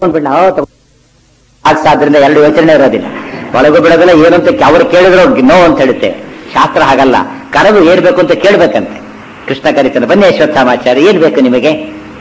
ಬಿಡ ಆದ್ರಿಂದ ಎರಡು ಯೋಚನೆ ಇರೋದಿಲ್ಲ ಒಳಗು ಬಿಡೋದಿಲ್ಲ ಏನು ಅಂತ ಅವ್ರು ಕೇಳಿದ್ರು ನೋ ಅಂತ ಹೇಳುತ್ತೆ ಶಾಸ್ತ್ರ ಹಾಗಲ್ಲ ಕರೆದು ಏನ್ ಬೇಕು ಅಂತ ಕೇಳ್ಬೇಕಂತೆ ಕೃಷ್ಣ ಕರೀತಾನೆ ಬನ್ನಿ ಅಶ್ವತ್ಥಾಮಾಚಾರ್ಯ ಏನ್ ಬೇಕು ನಿಮಗೆ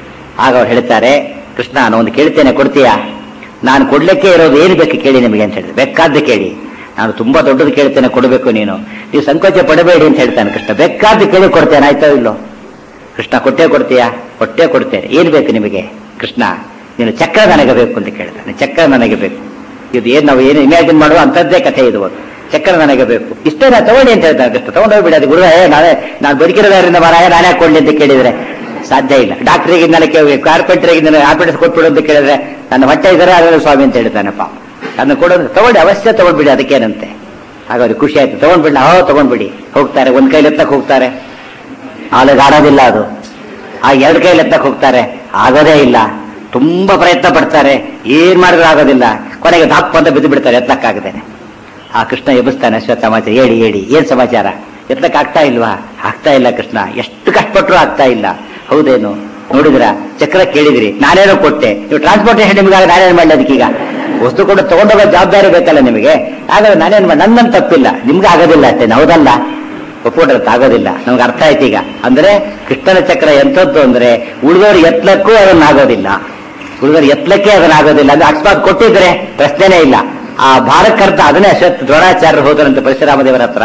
ಆಗ ಅವ್ರು ಹೇಳ್ತಾರೆ ಕೃಷ್ಣ ನಾನು ಒಂದು ಕೇಳ್ತೇನೆ ಕೊಡ್ತೀಯಾ ನಾನು ಕೊಡ್ಲಿಕ್ಕೆ ಇರೋದು ಏನು ಬೇಕು ಕೇಳಿ ನಿಮಗೆ ಅಂತ ಹೇಳಿದ್ರೆ ಬೇಕಾದ್ದು ಕೇಳಿ ನಾನು ತುಂಬಾ ದೊಡ್ಡದು ಕೇಳ್ತೇನೆ ಕೊಡಬೇಕು ನೀನು ನೀವು ಸಂಕೋಚ ಪಡಬೇಡಿ ಅಂತ ಹೇಳ್ತಾನೆ ಕೃಷ್ಣ ಬೇಕಾದ್ದು ಕೇಳಿ ಕೊಡ್ತೇನೆ ಆಯ್ತೋ ಇಲ್ಲೋ ಕೃಷ್ಣ ಕೊಟ್ಟೆ ಕೊಡ್ತೀಯಾ ಕೊಟ್ಟೆ ಕೊಡ್ತೇನೆ ಏನ್ ಬೇಕು ನಿಮಗೆ ಕೃಷ್ಣ ನೀನು ಚಕ್ರ ನನಗೆ ಬೇಕು ಅಂತ ಕೇಳ್ತಾನೆ ಚಕ್ರ ನನಗೆ ಬೇಕು ಇದು ಏನ್ ನಾವು ಏನು ಇಮ್ಯಾಜಿನ್ ಮಾಡುವ ಅಂತದ್ದೇ ಕಥೆ ಇದು ಒಂದು. ಚಕ್ರ ನನಗೆ ಬೇಕು ಇಷ್ಟೇ ನಾ ತಗೊಳ್ಳಿ ಅಂತ ಹೇಳ್ತಾನೆ ಕೃಷ್ಣ ತಗೊಂಡೋಗ್ಬಿಡಿ ಅದು ಗುರುವೇ ನಾನೇ ನಾನು ಬದುಕಿರೋದ್ರಿಂದ ಮರಾಯ ನಾನೇ ಕೊಡ್ಲಿ ಅಂತ ಕೇಳಿದ್ರೆ ಸಾಧ್ಯ ಇಲ್ಲ ಡಾಕ್ಟರಿಗೆ ನನಗೆ ಕಾರ್ಪೆಂಟರಿಗೆ ನನಗೆ ಆಪರೇಟರ್ ಕೊಟ್ಬಿಡು ಅಂತ ಕೇಳಿದ್ರೆ ನನ್ನ ಹೊಟ್ಟೆ ಇದ್ದಾರೆ ಅದರ ಸ್ವಾಮಿ ಅಂತ ಹೇಳ್ತಾನೆ ಪಾಪ ಅದನ್ನ ಕೊಡೋದು ತಗೊಳ್ಳಿ ಅವಶ್ಯ ತಗೊಂಡ್ಬಿಡಿ ಅದಕ್ಕೇನಂತೆ ಆಗ ಅವ್ರಿಗೆ ಖುಷಿ ಆಯ್ತು ತಗೊಂಡ್ಬಿಡಿ ಹೋ ತಗೊಂಡ್ಬಿಡಿ ಹೋಗ್ತಾರೆ ಒಂದ್ ಕೈಲಿ ಎತ್ತಕ್ಕೆ ಹೋಗ್ತಾರೆ ಆಳಿಗೆ ಆಡೋದಿಲ್ಲ ಅದು ಆ ಎರಡು ಕೈಲಿ ಎತ್ತಕ್ಕೆ ಹೋಗ್ತಾರೆ ಆಗೋದೇ ಇಲ್ಲ ತುಂಬಾ ಪ್ರಯತ್ನ ಪಡ್ತಾರೆ ಏನ್ ಮಾಡಿದ್ರು ಆಗೋದಿಲ್ಲ ಕೊನೆಗೆ ದಪ್ಪ ಅಂತ ಬಿದ್ದು ಬಿಡ್ತಾರೆ ಎತ್ತಕ್ಕಾಗದೇನೆ ಆ ಕೃಷ್ಣ ಎಬ್ಬಿಸ್ತಾನೆ ಅಶ್ವತ್ಥ ಸಮಾಚಾರ ಹೇಳಿ ಹೇಳಿ ಏನ್ ಸಮಾಚಾರ ಎತ್ತಕ್ಕೆ ಆಗ್ತಾ ಇಲ್ವಾ ಆಗ್ತಾ ಇಲ್ಲ ಕೃಷ್ಣ ಎಷ್ಟು ಕಷ್ಟಪಟ್ಟರು ಆಗ್ತಾ ಇಲ್ಲ ಹೌದೇನು ನೋಡಿದ್ರ ಚಕ್ರ ಕೇಳಿದ್ರಿ ನಾನೇನೋ ಕೊಟ್ಟೆ ನೀವು ಟ್ರಾನ್ಸ್ಪೋರ್ಟೇಷನ್ ನಿಮ್ಗೆ ನಾನೇನ್ ಮಾಡ್ಲಿ ಅದಕ್ಕೀಗ ವಸ್ತು ಕೊಟ್ಟು ತಗೊಂಡೋಗೋ ಜವಾಬ್ದಾರಿ ಬೇಕಲ್ಲ ನಿಮಗೆ ಆಗ ನಾನೇನ್ ಮಾಡಿ ನನ್ನನ್ನು ತಪ್ಪಿಲ್ಲ ನಿಮ್ಗೆ ಆಗೋದಿಲ್ಲ ಅಷ್ಟೇ ಹೌದಲ್ಲ ಒಪ್ಪಿಟ್ರೆ ಆಗೋದಿಲ್ಲ ನಮ್ಗೆ ಅರ್ಥ ಆಯ್ತು ಈಗ ಅಂದ್ರೆ ಕೃಷ್ಣನ ಚಕ್ರ ಎಂಥದ್ದು ಅಂದ್ರೆ ಉಳಿದವರು ಎತ್ತಲಕ್ಕೂ ಅದನ್ನ ಆಗೋದಿಲ್ಲ ಉಳಿದವರು ಎತ್ತಲಕ್ಕೆ ಅದನ್ನ ಆಗೋದಿಲ್ಲ ಅಂದ್ರೆ ಅಕಸ್ಮಾತ್ ಕೊಟ್ಟಿದ್ರೆ ಪ್ರಶ್ನೆನೇ ಇಲ್ಲ ಆ ಭಾರಕ್ಕರ್ಥ ಅದನ್ನೇ ಅಶ್ವತ್ ದ್ರೋಣಾಚಾರ್ಯರು ಹೋದರಂತೆ ಪರಶುರಾಮ ದೇವರ ಹತ್ರ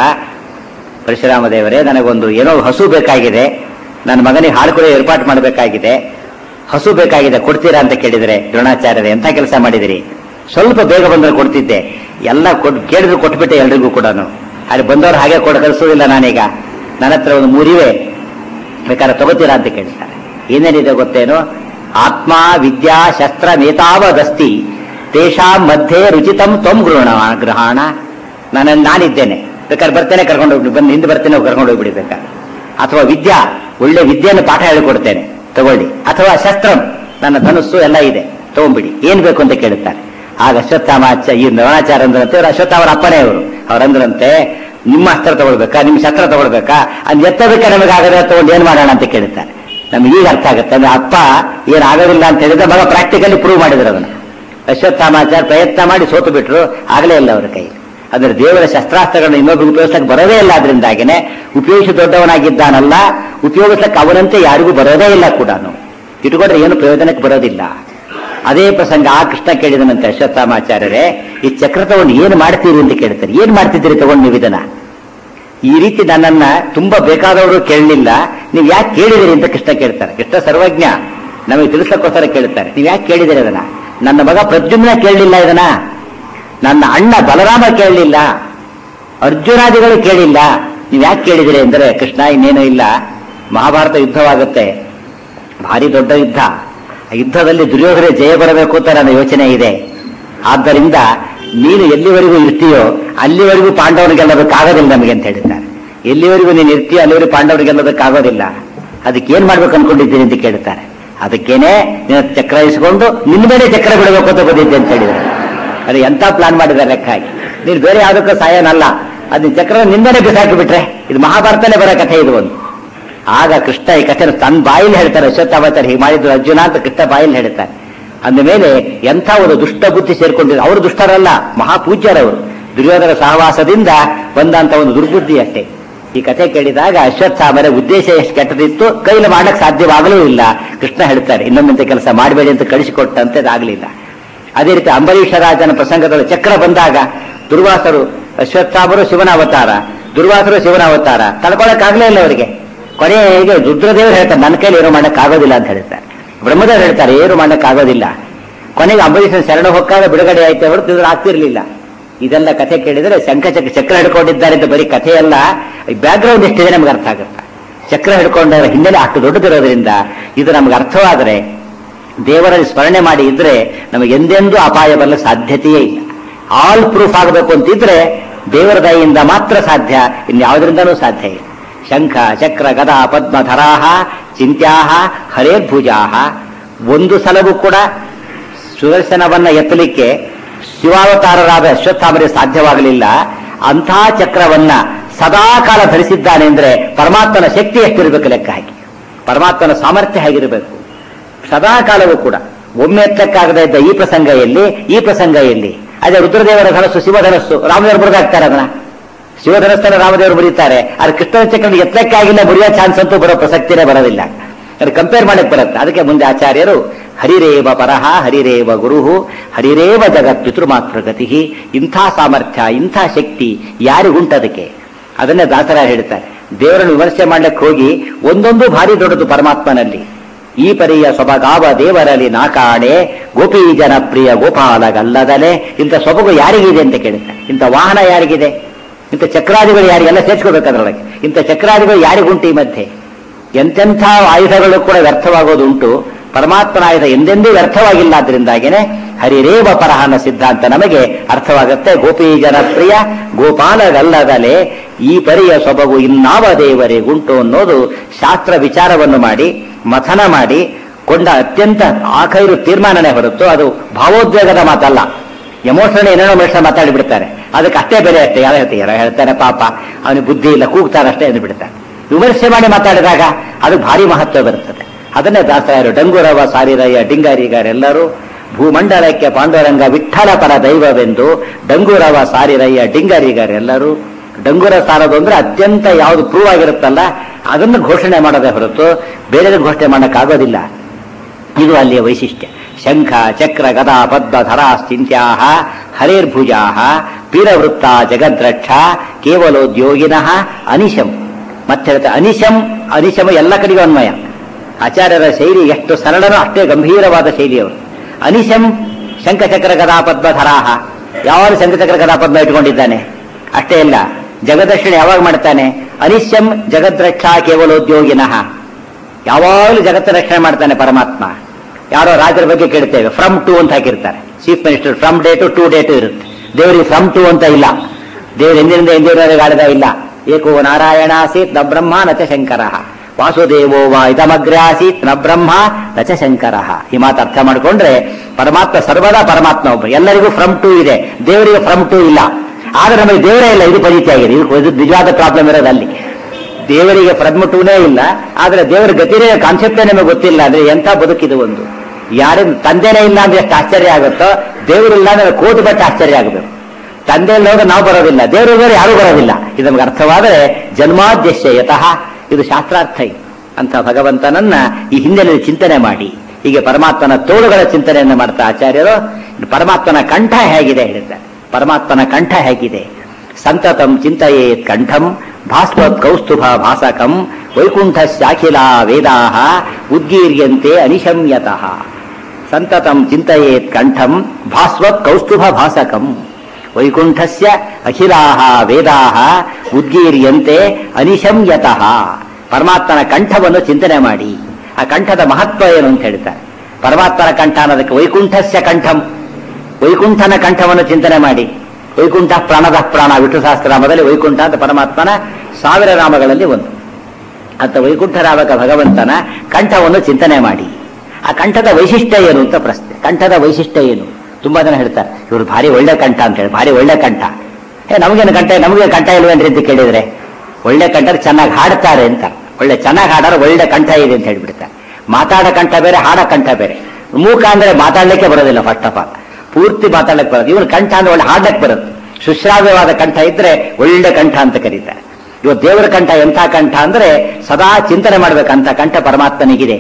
ಪರಶುರಾಮ ದೇವರೇ ನನಗೊಂದು ಏನೋ ಹಸು ಬೇಕಾಗಿದೆ ನನ್ನ ಮಗನಿಗೆ ಹಾಲು ಕೂಡ ಏರ್ಪಾಟ್ ಮಾಡಬೇಕಾಗಿದೆ ಹಸು ಬೇಕಾಗಿದೆ ಕೊಡ್ತೀರಾ ಅಂತ ಕೇಳಿದ್ರೆ ದ್ರೋಣಾಚಾರ್ಯರೇ ಎಂಥ ಕೆಲಸ ಮಾಡಿದಿರಿ ಸ್ವಲ್ಪ ಬೇಗ ಬಂದ್ರೆ ಕೊಡ್ತಿದ್ದೆ ಎಲ್ಲ ಕೊಟ್ ಕೇಳಿದ್ರು ಕೊಟ್ಬಿಟ್ಟೆ ಎಲ್ರಿಗೂ ಕೂಡ ಅಲ್ಲಿ ಬಂದವರು ಹಾಗೆ ಕೊಡ ಕಳಿಸೋದಿಲ್ಲ ನಾನೀಗ ನನ್ನ ಹತ್ರ ಒಂದು ಮೂರಿವೆ ಬೇಕಾದ್ರೆ ತಗೋತೀರಾ ಅಂತ ಕೇಳ್ತಾರೆ ಏನೇನಿದೆ ಗೊತ್ತೇನು ಆತ್ಮ ವಿದ್ಯಾ ಶಸ್ತ್ರ ನೇತಾವದಸ್ತಿ ತೇಷಾಂ ಮಧ್ಯೆ ರುಚಿತಂ ತ್ವಂ ಗೃಹಣ ಗ್ರಹಣ ನಾನು ನಾನಿದ್ದೇನೆ ಬೇಕಾದ್ರೆ ಬರ್ತೇನೆ ಕರ್ಕೊಂಡು ಹೋಗ್ಬಿಡಿ ಬಂದು ಹಿಂದೆ ಬರ್ತೇನೆ ಕರ್ಕೊಂಡು ಹೋಗ್ಬಿಡಿ ಬೇಕಾದ್ರೆ ಅಥವಾ ವಿದ್ಯಾ ಒಳ್ಳೆ ವಿದ್ಯೆಯನ್ನು ಪಾಠ ಹೇಳಿಕೊಡ್ತೇನೆ ತಗೊಳ್ಳಿ ಅಥವಾ ಶಸ್ತ್ರಂ ನನ್ನ ಧನುಸ್ಸು ಎಲ್ಲ ಇದೆ ತಗೊಂಡ್ಬಿಡಿ ಏನ್ ಬೇಕು ಅಂತ ಕೇಳುತ್ತಾರೆ ಆಗ ಅಶ್ವತ್ಥಾಮಾಚ ಈ ನವನಾಚಾರ ಅಂದ್ರಂತೆ ಇವರು ಅಶ್ವತ್ಥ ಅವರ ಅಪ್ಪನೇ ಅವರು ಅವ್ರಂದ್ರಂತೆ ನಿಮ್ಮ ಅಸ್ತ್ರ ತಗೊಳ್ಬೇಕಾ ನಿಮ್ಮ ಶಸ್ತ್ರ ತಗೊಳ್ಬೇಕಾ ಅದ್ ಎತ್ತೋದಕ್ಕೆ ನಮಗೆ ಆಗದ ತಗೊಂಡು ಏನ್ ಮಾಡೋಣ ಅಂತ ಕೇಳುತ್ತಾರೆ ನಮ್ಗೆ ಈಗ ಅರ್ಥ ಆಗುತ್ತೆ ಅಂದ್ರೆ ಅಪ್ಪ ಏನ್ ಆಗೋದಿಲ್ಲ ಅಂತ ಹೇಳಿದ್ರೆ ಮಗ ಪ್ರಾಕ್ಟಿಕಲಿ ಪ್ರೂವ್ ಮಾಡಿದ್ರು ಅದನ್ನ ಅಶ್ವತ್ಥಾಮಾಚಾರ ಪ್ರಯತ್ನ ಮಾಡಿ ಸೋತು ಬಿಟ್ರು ಆಗಲೇ ಇಲ್ಲ ಅವರ ಕೈ ಅಂದ್ರೆ ದೇವರ ಶಸ್ತ್ರಾಸ್ತ್ರಗಳನ್ನ ಇನ್ನೊಬ್ಬರು ಉಪಯೋಗಿಸಕ್ಕೆ ಬರೋದೇ ಇಲ್ಲ ಅದರಿಂದಾಗಿನೇ ಉಪಯೋಗಿಸಿ ದೊಡ್ಡವನಾಗಿದ್ದಾನಲ್ಲ ಉಪಯೋಗಿಸಕ್ಕೆ ಅವನಂತೆ ಯಾರಿಗೂ ಬರೋದೇ ಇಲ್ಲ ಕೂಡ ಇಟ್ಕೊಂಡ್ರೆ ಏನು ಪ್ರಯೋಜನಕ್ಕೆ ಬರೋದಿಲ್ಲ ಅದೇ ಪ್ರಸಂಗ ಆ ಕೃಷ್ಣ ಕೇಳಿದನಂತೆ ಅಶ್ವತ್ಥಾಮಾಚಾರ್ಯರೇ ಈ ಚಕ್ರ ತಗೊಂಡು ಏನು ಮಾಡ್ತೀರಿ ಅಂತ ಕೇಳ್ತಾರೆ ಏನ್ ಮಾಡ್ತಿದ್ದೀರಿ ತಗೊಂಡು ನೀವು ಇದನ್ನ ಈ ರೀತಿ ನನ್ನನ್ನ ತುಂಬಾ ಬೇಕಾದವರು ಕೇಳಲಿಲ್ಲ ನೀವು ಯಾಕೆ ಕೇಳಿದಿರಿ ಅಂತ ಕೃಷ್ಣ ಕೇಳ್ತಾರೆ ಕೃಷ್ಣ ಸರ್ವಜ್ಞ ನಮಗೆ ತಿಳಿಸಕ್ಕೋಸ್ಕರ ಕೇಳ್ತಾರೆ ನೀವು ಯಾಕೆ ಕೇಳಿದಿರಿ ಅದನ್ನ ನನ್ನ ಮಗ ಪ್ರದ್ಯುಮ್ನ ಕೇಳಲಿಲ್ಲ ಇದನ್ನ ನನ್ನ ಅಣ್ಣ ಬಲರಾಮ ಕೇಳಲಿಲ್ಲ ಅರ್ಜುನಾದಿಗಳು ಕೇಳಿಲ್ಲ ನೀವು ಯಾಕೆ ಕೇಳಿದಿರಿ ಅಂದರೆ ಕೃಷ್ಣ ಇನ್ನೇನು ಇಲ್ಲ ಮಹಾಭಾರತ ಯುದ್ಧವಾಗುತ್ತೆ ಭಾರಿ ದೊಡ್ಡ ಯುದ್ಧ ಆ ಯುದ್ಧದಲ್ಲಿ ದುರ್ಯೋಧನ ಜಯ ಬರಬೇಕು ಅಂತ ನನ್ನ ಯೋಚನೆ ಇದೆ ಆದ್ದರಿಂದ ನೀನು ಎಲ್ಲಿವರೆಗೂ ಇರ್ತೀಯೋ ಅಲ್ಲಿವರೆಗೂ ಪಾಂಡವರಿಗೆ ಗೆಲ್ಲೋದಕ್ಕಾಗೋದಿಲ್ಲ ನಮಗೆ ಅಂತ ಹೇಳಿದ್ದಾರೆ ಎಲ್ಲಿವರೆಗೂ ನೀನು ಇರ್ತೀಯೋ ಅಲ್ಲಿವರೆಗೂ ಪಾಂಡವರಿಗೆ ಗೆಲ್ಲೋದಕ್ಕಾಗೋದಿಲ್ಲ ಅದಕ್ಕೆ ಏನ್ ಮಾಡ್ಬೇಕು ಅನ್ಕೊಂಡಿದ್ದೀನಿ ಅಂತ ಕೇಳ್ತಾರೆ ಅದಕ್ಕೇನೆ ನೀನು ಚಕ್ರ ಇಸ್ಕೊಂಡು ನಿನ್ನ ಮೇಲೆ ಚಕ್ರ ಬಿಡಬೇಕು ಅಂತ ಬಂದಿದ್ದೆ ಅಂತ ಹೇಳಿದ್ದಾರೆ ಅದು ಎಂತ ಪ್ಲಾನ್ ಮಾಡಿದ್ದಾರೆ ಲೆಕ್ಕ ಹಾಕಿ ನೀನು ಬೇರೆ ಯಾವುದಕ್ಕೂ ಸಾಯನಲ್ಲ ಅದನ್ನ ಚಕ್ರ ನಿಂದನೆ ಬಿಸಾಕಿ ಬಿಟ್ರೆ ಇದು ಮಹಾಭಾರತನೇ ಬರೋ ಕಥೆ ಇದು ಒಂದು ಆಗ ಕೃಷ್ಣ ಈ ಕಥೆ ತನ್ನ ಬಾಯಲ್ಲಿ ಹೇಳ್ತಾರೆ ಅಶ್ವತ್ಥಾವತಾರ ಹೀಗೆ ಮಾಡಿದ್ರು ಅರ್ಜುನ ಅಂತ ಕೃಷ್ಣ ಬಾಯಲ್ಲಿ ಹೇಳ್ತಾರೆ ಅಂದ ಮೇಲೆ ಎಂಥ ಒಂದು ದುಷ್ಟ ಬುದ್ಧಿ ಸೇರ್ಕೊಂಡಿದ್ರು ಅವರು ದುಷ್ಟರಲ್ಲ ಮಹಾಪೂಜ್ಯರವರು ದುರ್ಯೋಧನ ಸಹವಾಸದಿಂದ ಬಂದಂತ ಒಂದು ದುರ್ಬುದ್ಧಿ ಅಷ್ಟೇ ಈ ಕಥೆ ಕೇಳಿದಾಗ ಅಶ್ವತ್ಥಾಮರ ಉದ್ದೇಶ ಎಷ್ಟು ಕೆಟ್ಟದಿತ್ತು ಕೈಲಿ ಮಾಡಕ್ ಸಾಧ್ಯವಾಗಲೂ ಇಲ್ಲ ಕೃಷ್ಣ ಹೇಳ್ತಾರೆ ಇನ್ನೊಮ್ಮಂತೆ ಕೆಲಸ ಮಾಡಬೇಡಿ ಅಂತ ಕಳಿಸಿಕೊಟ್ಟಂತೆ ಅದಾಗಲಿಲ್ಲ ಅದೇ ರೀತಿ ಅಂಬರೀಷ ರಾಜನ ಪ್ರಸಂಗದಲ್ಲಿ ಚಕ್ರ ಬಂದಾಗ ದುರ್ವಾಸರು ಅಶ್ವತ್ಥಾಮರು ಶಿವನ ಅವತಾರ ದುರ್ವಾಸರು ಶಿವನ ಅವತಾರ ತಡ್ಕೊಳಕ್ಕಾಗ್ಲೇ ಇಲ್ಲ ಅವರಿಗೆ ಕೊನೆಗೆ ರುದ್ರದೇವರು ಹೇಳ್ತಾರೆ ನನ್ನ ಕೈಲಿ ಏನು ಮಾಡಕ್ಕಾಗೋದಿಲ್ಲ ಅಂತ ಹೇಳ್ತಾರೆ ಬ್ರಹ್ಮದೇವರು ಹೇಳ್ತಾರೆ ಏನು ಮಾಡಕ್ಕಾಗೋದಿಲ್ಲ ಕೊನೆಗೆ ಅಂಬರೀಷನ ಶರಣ ಹೊಕ್ಕಾಗ ಬಿಡುಗಡೆ ಆಯ್ತು ಹೊರತು ಇದ್ರು ಆಗ್ತಿರ್ಲಿಲ್ಲ ಇದೆಲ್ಲ ಕಥೆ ಕೇಳಿದ್ರೆ ಶಂಖಚಕ್ರ ಚಕ್ರ ಹಿಡ್ಕೊಂಡಿದ್ದಾರೆ ಅಂತ ಬರೀ ಕಥೆಯಲ್ಲ ಬ್ಯಾಕ್ ಗ್ರೌಂಡ್ ಎಷ್ಟಿದೆ ನಮ್ಗೆ ಅರ್ಥ ಆಗುತ್ತೆ ಚಕ್ರ ಹಿಡ್ಕೊಂಡವರ ಹಿನ್ನೆಲೆ ಅಷ್ಟು ದೊಡ್ಡದಿರೋದ್ರಿಂದ ಇದು ನಮ್ಗೆ ಅರ್ಥವಾದರೆ ದೇವರಲ್ಲಿ ಸ್ಮರಣೆ ಮಾಡಿ ಇದ್ರೆ ನಮಗೆ ಎಂದೆಂದೂ ಅಪಾಯ ಬರಲು ಸಾಧ್ಯತೆಯೇ ಇಲ್ಲ ಆಲ್ ಪ್ರೂಫ್ ಆಗಬೇಕು ಅಂತಿದ್ರೆ ದೇವರ ದಯೆಯಿಂದ ಮಾತ್ರ ಸಾಧ್ಯ ಇನ್ಯಾವುದರಿಂದನೂ ಸಾಧ್ಯ ಇಲ್ಲ ಶಂಖ ಚಕ್ರ ಗದಾ ಪದ್ಮ ಧರಾಹ ಚಿಂತ್ಯಾಹ ಹರೇರ್ಭುಜಾಹ ಒಂದು ಸಲವೂ ಕೂಡ ಸುದರ್ಶನವನ್ನ ಎತ್ತಲಿಕ್ಕೆ ಶಿವಾವತಾರರಾದ ಅಶ್ವತ್ಥಾಮರಿಗೆ ಸಾಧ್ಯವಾಗಲಿಲ್ಲ ಅಂಥ ಚಕ್ರವನ್ನ ಸದಾ ಕಾಲ ಧರಿಸಿದ್ದಾನೆ ಅಂದ್ರೆ ಪರಮಾತ್ಮನ ಶಕ್ತಿ ಎಷ್ಟಿರಬೇಕು ಲೆಕ್ಕ ಹಾಕಿ ಪರಮಾತ್ಮನ ಸಾಮರ್ಥ್ಯ ಹೇಗಿರಬೇಕು ಸದಾ ಕಾಲವೂ ಕೂಡ ಒಮ್ಮೆ ಎತ್ತಕ್ಕಾಗದೇ ಇದ್ದ ಈ ಪ್ರಸಂಗ ಎಲ್ಲಿ ಈ ಪ್ರಸಂಗ ಎಲ್ಲಿ ಅದೇ ರುದ್ರದೇವರ ಧನಸ್ಸು ಶಿವಧನಸ್ಸು ರಾಮದೇವರು ಮುರಿದಾಕ್ತಾರೆ ಅದನ್ನ ಶಿವಧನಸ್ಥನ ರಾಮದೇವರು ಮುರಿತಾರೆ ಆದ್ರೆ ಕೃಷ್ಣನ ಚಕ್ರ ಎತ್ತಕ್ಕಾಗಿಲ್ಲ ಮುರಿಯೋ ಚಾನ್ಸ್ ಅಂತೂ ಬರೋ ಪ್ರಸಕ್ತಿನೇ ಬರೋದಿಲ್ಲ ಅದು ಕಂಪೇರ್ ಮಾಡಕ್ ಬರುತ್ತೆ ಅದಕ್ಕೆ ಮುಂದೆ ಆಚಾರ್ಯರು ಹರಿರೇವ ಪರಹ ಹರಿರೇವ ಗುರುಹು ಹರಿರೇವ ಜಗತ್ ಪಿತೃಮಾತೃಗತಿ ಇಂಥ ಸಾಮರ್ಥ್ಯ ಇಂಥ ಶಕ್ತಿ ಯಾರಿಗುಂಟದಕ್ಕೆ ಅದನ್ನೇ ದಾಸರ ಹೇಳ್ತಾರೆ ದೇವರನ್ನು ವಿಮರ್ಶೆ ಮಾಡ್ಲಿಕ್ಕೆ ಹೋಗಿ ಒಂದೊಂದು ಭಾರಿ ದೊಡ್ಡದು ಪರಮಾತ್ಮನಲ್ಲಿ ಈ ಪರಿಯ ಸೊಬಗಾವ ದೇವರಲ್ಲಿ ನಾಕಾಣೆ ಗೋಪಿ ಜನಪ್ರಿಯ ಗೋಪಾಲಗಲ್ಲದಲೆ ಇಂಥ ಸೊಬಗು ಯಾರಿಗಿದೆ ಅಂತ ಕೇಳುತ್ತಾರೆ ಇಂಥ ವಾಹನ ಯಾರಿಗಿದೆ ಇಂಥ ಚಕ್ರಾದಿಗಳು ಯಾರಿಗೆಲ್ಲ ಸೇರ್ಸ್ಕೋಬೇಕು ಅದರೊಳಗೆ ಇಂಥ ಚಕ್ರಾದಿಗಳು ಯಾರಿಗುಂಟು ಈ ಮಧ್ಯೆ ಎಂತೆಂಥ ಆಯುಧಗಳು ಕೂಡ ವ್ಯರ್ಥವಾಗೋದುಂಟು ಪರಮಾತ್ಮನ ಆಯುಧ ಎಂದೆಂದೂ ವ್ಯರ್ಥವಾಗಿಲ್ಲ ಆದ್ರಿಂದಾಗೇನೆ ಹರಿರೇವ ಪರಹನ ಸಿದ್ಧಾಂತ ನಮಗೆ ಅರ್ಥವಾಗುತ್ತೆ ಗೋಪಿ ಜನಪ್ರಿಯ ಗೋಪಾಲಗಲ್ಲದಲೆ ಈ ಪರಿಯ ಸೊಬಗು ಇನ್ನಾವ ದೇವರಿಗುಂಟು ಅನ್ನೋದು ಶಾಸ್ತ್ರ ವಿಚಾರವನ್ನು ಮಾಡಿ ಮಥನ ಮಾಡಿ ಕೊಂಡ ಅತ್ಯಂತ ಆಖೈರು ತೀರ್ಮಾನನೇ ಹೊರತು ಅದು ಭಾವೋದ್ವೇಗದ ಮಾತಲ್ಲ ಎಮೋಷನಲ್ ಏನೇನೋ ಮನುಷ್ಯ ಮಾತಾಡಿ ಬಿಡ್ತಾರೆ ಅದಕ್ಕೆ ಅಷ್ಟೇ ಬೆಲೆ ಅಷ್ಟೇ ಯಾರು ಹೇಳ್ತಾರೆ ಯಾರೋ ಹೇಳ್ತಾರೆ ಪಾಪ ಅವನಿಗೆ ಬುದ್ಧಿ ಇಲ್ಲ ಕೂಗ್ತಾರೆ ಅಷ್ಟೇ ಎಂದು ಬಿಡ್ತಾರೆ ವಿಮರ್ಶೆ ಮಾಡಿ ಮಾತಾಡಿದಾಗ ಅದು ಭಾರಿ ಮಹತ್ವ ಬರುತ್ತದೆ ಅದನ್ನೇ ದಾಸರಾಯರು ಡಂಗುರವ ಸಾರಿರಯ್ಯ ಡಿಂಗಾರಿಗರೆಲ್ಲರೂ ಭೂಮಂಡಲಕ್ಕೆ ಪಾಂಡುರಂಗ ವಿಠಲ ಪರ ದೈವವೆಂದು ಡಂಗುರವ ಸಾರಿರಯ್ಯ ಡಿಂಗರಿಗರೆಲ್ಲರೂ ಡಂಗುರ ಸಾರದು ಅಂದ್ರೆ ಅತ್ಯಂತ ಯಾವುದು ಪ್ರೂವ್ ಆಗಿರುತ್ತಲ್ಲ ಅದನ್ನು ಘೋಷಣೆ ಮಾಡೋದೇ ಹೊರತು ಬೇರೆ ಘೋಷಣೆ ಮಾಡೋಕ್ಕಾಗೋದಿಲ್ಲ ಇದು ಅಲ್ಲಿಯ ವೈಶಿಷ್ಟ್ಯ ಶಂಖ ಚಕ್ರ ಗದಾ ಪದ್ಮ ಧರಾಶ್ಚಿಂತ್ಯಾ ಹರೇರ್ಭುಜಾ ಪೀರವೃತ್ತ ಜಗದ್ರಕ್ಷ ಕೇವಲೋದ್ಯೋಗಿನಃ ಅನಿಶಂ ಮತ್ತೆ ಹೇಳ್ತಾರೆ ಅನಿಶಂ ಅನಿಶಮ ಎಲ್ಲ ಕಡೆಗೂ ಅನ್ವಯ ಆಚಾರ್ಯರ ಶೈಲಿ ಎಷ್ಟು ಸರಳನೋ ಅಷ್ಟೇ ಗಂಭೀರವಾದ ಶೈಲಿಯವರು ಅನಿಶಂ ಶಂಖಚಕ್ರ ಗದಾ ಪದ್ಮ ಧರಾಹ ಯಾವಾಗ ಶಂಖಚಕ್ರ ಗದಾ ಪದ್ಮ ಇಟ್ಕೊಂಡಿದ್ದಾನೆ ಅಷ್ಟೇ ಇಲ್ಲ ಜಗದರ್ಶನ ಯಾವಾಗ ಮಾಡ್ತಾನೆ ಅನಿಶ್ಯಂ ಜಗದ್ರಕ್ಷಾ ಕೇವಲೋದ್ಯೋಗಿನಃ ಯಾವಾಗಲೂ ಜಗತ್ತ ರಕ್ಷಣೆ ಮಾಡ್ತಾನೆ ಪರಮಾತ್ಮ ಯಾರೋ ರಾಜರ ಬಗ್ಗೆ ಕೇಳ್ತೇವೆ ಫ್ರಮ್ ಟು ಅಂತ ಹಾಕಿರ್ತಾರೆ chief minister from day to to day to ಇರುತ್ತೆ ದೇವರಿಗೆ ಫ್ರಮ್ ಟು ಅಂತ ಇಲ್ಲ ದೇವರು ಎಂದಿನಿಂದ ಎಂದಿನವರೆಗೆ ಆಡಿದ ಇಲ್ಲ ಏಕೋ ನಾರಾಯಣ ಆಸೀತ್ ನ ಬ್ರಹ್ಮ ನಚ ಶಂಕರ ವಾಸುದೇವೋ ವಾ ಇದಮಗ್ರ ಆಸೀತ್ ನ ಬ್ರಹ್ಮ ನಚ ಶಂಕರ ಈ ಮಾತು ಅರ್ಥ ಮಾಡಿಕೊಂಡ್ರೆ ಪರಮಾತ್ಮ ಸರ್ವದಾ ಪರಮಾತ್ಮ ಒಬ್ಬ ಎಲ್ಲರಿಗೂ ಫ್ರಮ್ ಟು ಇದೆ ದೇವರಿಗೆ ಫ್ರಮ್ ಟು ಇಲ್ಲ ಆದ್ರೆ ನಮಗೆ ದೇವರೇ ಇಲ್ಲ ಇದು ಪರಿಚಯ ಆಗಿದೆ ಇದು ಇದು ನಿಜವಾದ ಪ್ರಾಬ್ಲಮ್ ಇರೋದು ಅಲ್ಲಿ ದೇವರಿಗೆ ಪ್ರದ್ಮಟೂನೇ ಇಲ್ಲ ಆದ್ರೆ ದೇವರ ಗತಿನೇ ಕಾನ್ಸೆಪ್ಟೇ ನಮಗೆ ಗೊತ್ತಿಲ್ಲ ಅಂದ್ರೆ ಎಂಥ ಬದುಕಿದು ಒಂದು ಯಾರಿಂದ ತಂದೆನೇ ಇಲ್ಲ ಅಂದ್ರೆ ಎಷ್ಟು ಆಶ್ಚರ್ಯ ಆಗುತ್ತೋ ದೇವರಿಲ್ಲ ಅಂದ್ರೆ ಕೋಟಿ ಬಟ್ಟೆ ಆಶ್ಚರ್ಯ ಆಗಬೇಕು ತಂದೆ ಇಲ್ಲವಾಗ ನಾವು ಬರೋದಿಲ್ಲ ದೇವರು ಬೇರೆ ಯಾರು ಬರೋದಿಲ್ಲ ಇದು ನಮಗೆ ಅರ್ಥವಾದರೆ ಜನ್ಮಾದ್ಯಶ್ಯ ಯತಃ ಇದು ಶಾಸ್ತ್ರಾರ್ಥ ಇದು. ಅಂತ ಭಗವಂತನನ್ನ ಈ ಹಿನ್ನೆಲೆಯಲ್ಲಿ ಚಿಂತನೆ ಮಾಡಿ ಹೀಗೆ ಪರಮಾತ್ಮನ ತೋಳುಗಳ ಚಿಂತನೆಯನ್ನು ಮಾಡ್ತಾ ಆಚಾರ್ಯರು ಇನ್ನು ಪರಮಾತ್ಮನ ಕಂಠ ಹೇಗಿದೆ ಹೇಳಿದ್ದಾರೆ ಪರಮಾತ್ಮನ ಕಂಠ ಹೇಗಿದೆ ಸಂತತಂ ಚಿಂತೆಯೇತ್ ಕಂಠಂ ಭಾಸ್ವತ್ ಕೌಸ್ತುಭ ಭಾಸಕಂ ವೈಕುಂಠ ಶಾಖಿಲಾ ವೇದಾ ಉದ್ಗೀರ್ಯಂತೆ ಅನಿಶಮ್ಯತಃ ಸಂತತಂ ಚಿಂತೆಯೇತ್ ಕಂಠಂ ಭಾಸ್ವತ್ ಕೌಸ್ತುಭ ಭಾಸಕಂ ವೈಕುಂಠಸ್ಯ ಅಖಿಲಾ ವೇದಾ ಉದ್ಗೀರ್ಯಂತೆ ಅನಿಶಮ್ಯತಃ ಪರಮಾತ್ಮನ ಕಂಠವನ್ನು ಚಿಂತನೆ ಮಾಡಿ ಆ ಕಂಠದ ಮಹತ್ವ ಏನು ಅಂತ ಹೇಳ್ತಾರೆ ಪರಮಾತ್ಮನ ಕಂಠ ಅನ್ನೋದಕ್ಕೆ ವೈಕುಂಠಸ್ಯ ಕಂಠಂ ವೈಕುಂಠನ ಕಂಠವನ್ನು ಚಿಂತನೆ ಮಾಡಿ ವೈಕುಂಠ ಪ್ರಾಣದ ಪ್ರಾಣ ವಿಷ್ಣು ಸಹಸ್ರನಾಮದಲ್ಲಿ ವೈಕುಂಠ ಅಂತ ಪರಮಾತ್ಮನ ಸಾವಿರ ನಾಮಗಳಲ್ಲಿ ಒಂದು ಅಂತ ವೈಕುಂಠ ರಾಮಕ ಭಗವಂತನ ಕಂಠವನ್ನು ಚಿಂತನೆ ಮಾಡಿ ಆ ಕಂಠದ ವೈಶಿಷ್ಟ್ಯ ಏನು ಅಂತ ಪ್ರಶ್ನೆ ಕಂಠದ ವೈಶಿಷ್ಟ್ಯ ಏನು ತುಂಬಾ ಜನ ಹೇಳ್ತಾರೆ ಇವರು ಭಾರಿ ಒಳ್ಳೆ ಕಂಠ ಅಂತ ಹೇಳಿ ಭಾರಿ ಒಳ್ಳೆ ಕಂಠ ಏ ನಮಗೇನು ಕಂಠ ನಮಗೆ ಕಂಠ ಇಲ್ವೇನ್ರಿ ಅಂತ ಕೇಳಿದ್ರೆ ಒಳ್ಳೆ ಕಂಠ ಚೆನ್ನಾಗಿ ಹಾಡ್ತಾರೆ ಅಂತ ಒಳ್ಳೆ ಚೆನ್ನಾಗಿ ಹಾಡೋರು ಒಳ್ಳೆ ಕಂಠ ಇದೆ ಅಂತ ಹೇಳ್ಬಿಡ್ತಾರೆ ಮಾತಾಡೋ ಕಂಠ ಬೇರೆ ಹಾಡೋ ಕಂಠ ಬೇರೆ ಮೂಕ ಅಂದ್ರೆ ಮಾತಾಡ್ಲಿಕ್ಕೆ ಬರೋದಿಲ್ಲ ಫಸ್ಟ್ ಆಫ್ ಆಲ್ ಪೂರ್ತಿ ಮಾತಾಡಕ್ಕೆ ಬರೋದು ಇವನು ಕಂಠ ಅಂದ್ರೆ ಒಳ್ಳೆ ಹಾಡಕ್ಕೆ ಬರುತ್ತೆ ಸುಶ್ರಾವ್ಯವಾದ ಕಂಠ ಇದ್ರೆ ಒಳ್ಳೆ ಕಂಠ ಅಂತ ಕರೀತಾರೆ ಇವತ್ತು ದೇವರ ಕಂಠ ಎಂಥ ಕಂಠ ಅಂದ್ರೆ ಸದಾ ಚಿಂತನೆ ಮಾಡ್ಬೇಕಂತ ಕಂಠ ಪರಮಾತ್ಮನಿಗಿದೆ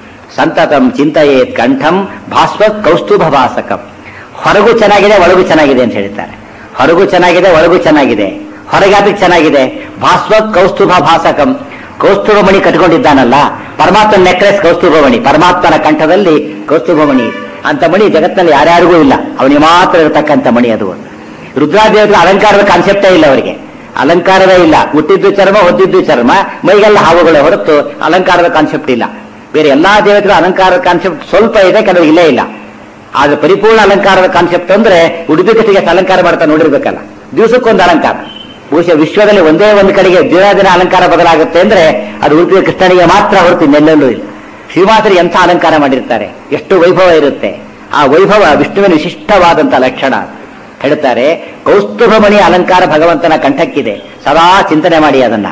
ಸಂತತಂ ಚಿಂತೆಯೇತ್ ಕಂಠಂ ಭಾಸ್ವತ್ ಕೌಸ್ತುಭ ಭಾಸಕಂ ಹೊರಗೂ ಚೆನ್ನಾಗಿದೆ ಒಳಗೂ ಚೆನ್ನಾಗಿದೆ ಅಂತ ಹೇಳ್ತಾರೆ ಹೊರಗೂ ಚೆನ್ನಾಗಿದೆ ಒಳಗೂ ಚೆನ್ನಾಗಿದೆ ಹೊರಗಾದಕ್ಕೆ ಚೆನ್ನಾಗಿದೆ ಭಾಸ್ವತ್ ಕೌಸ್ತುಭ ಭಾಸಕಂ ಕೌಸ್ತುಭ ಮಣಿ ಕಟ್ಕೊಂಡಿದ್ದಾನಲ್ಲ ಪರಮಾತ್ಮನ ನೆಕ್ಲೆಸ್ ಕೌಸ್ತುಭ ಮಣಿ ಪರಮಾತ್ಮನ ಕಂಠದಲ್ಲಿ ಕೌಸ್ತುಭ ಮಣಿ ಅಂತ ಮಣಿ ಜಗತ್ತಿನಲ್ಲಿ ಯಾರ್ಯಾರಿಗೂ ಇಲ್ಲ ಅವನಿಗೆ ಮಾತ್ರ ಇರತಕ್ಕಂಥ ಮಣಿ ಅದು ರುದ್ರಾದೇವರ ಅಲಂಕಾರದ ಕಾನ್ಸೆಪ್ಟೇ ಇಲ್ಲ ಅವರಿಗೆ ಅಲಂಕಾರವೇ ಇಲ್ಲ ಹುಟ್ಟಿದ್ದು ಚರ್ಮ ಹೊದ್ದಿದ್ದು ಚರ್ಮ ಮೈಗೆಲ್ಲ ಹಾವುಗಳೇ ಹೊರತು ಅಲಂಕಾರದ ಕಾನ್ಸೆಪ್ಟ್ ಇಲ್ಲ ಬೇರೆ ಎಲ್ಲಾ ದೇವತೆಗಳ ಅಲಂಕಾರದ ಕಾನ್ಸೆಪ್ಟ್ ಸ್ವಲ್ಪ ಇದೆ ಕೆಲವು ಇಲ್ಲೇ ಇಲ್ಲ ಆದ್ರೆ ಪರಿಪೂರ್ಣ ಅಲಂಕಾರದ ಕಾನ್ಸೆಪ್ಟ್ ಅಂದ್ರೆ ಉಡುಪಿ ಕಟ್ಟಿಗೆ ಅಲಂಕಾರ ಮಾಡ್ತಾ ನೋಡಿರ್ಬೇಕಲ್ಲ ದಿವಸಕ್ಕೊಂದು ಅಲಂಕಾರ ಬಹುಶಃ ವಿಶ್ವದಲ್ಲಿ ಒಂದೇ ಒಂದು ಕಡೆಗೆ ದಿನ ದಿನ ಅಲಂಕಾರ ಬದಲಾಗುತ್ತೆ ಅಂದ್ರೆ ಅದು ಉಡುಪಿ ಕೃಷ್ಣನಿಗೆ ಮಾತ್ರ ಹೊರತು ಇನ್ನೆಲ್ಲೆಲ್ಲೂ ಇಲ್ಲ ಶ್ರೀಮಾತರು ಎಂಥ ಅಲಂಕಾರ ಮಾಡಿರ್ತಾರೆ ಎಷ್ಟು ವೈಭವ ಇರುತ್ತೆ ಆ ವೈಭವ ವಿಷ್ಣುವಿನ ವಿಶಿಷ್ಟವಾದಂತಹ ಲಕ್ಷಣ ಹೇಳ್ತಾರೆ ಕೌಸ್ತುಭಮಣಿ ಅಲಂಕಾರ ಭಗವಂತನ ಕಂಠಕ್ಕಿದೆ ಸದಾ ಚಿಂತನೆ ಮಾಡಿ ಅದನ್ನ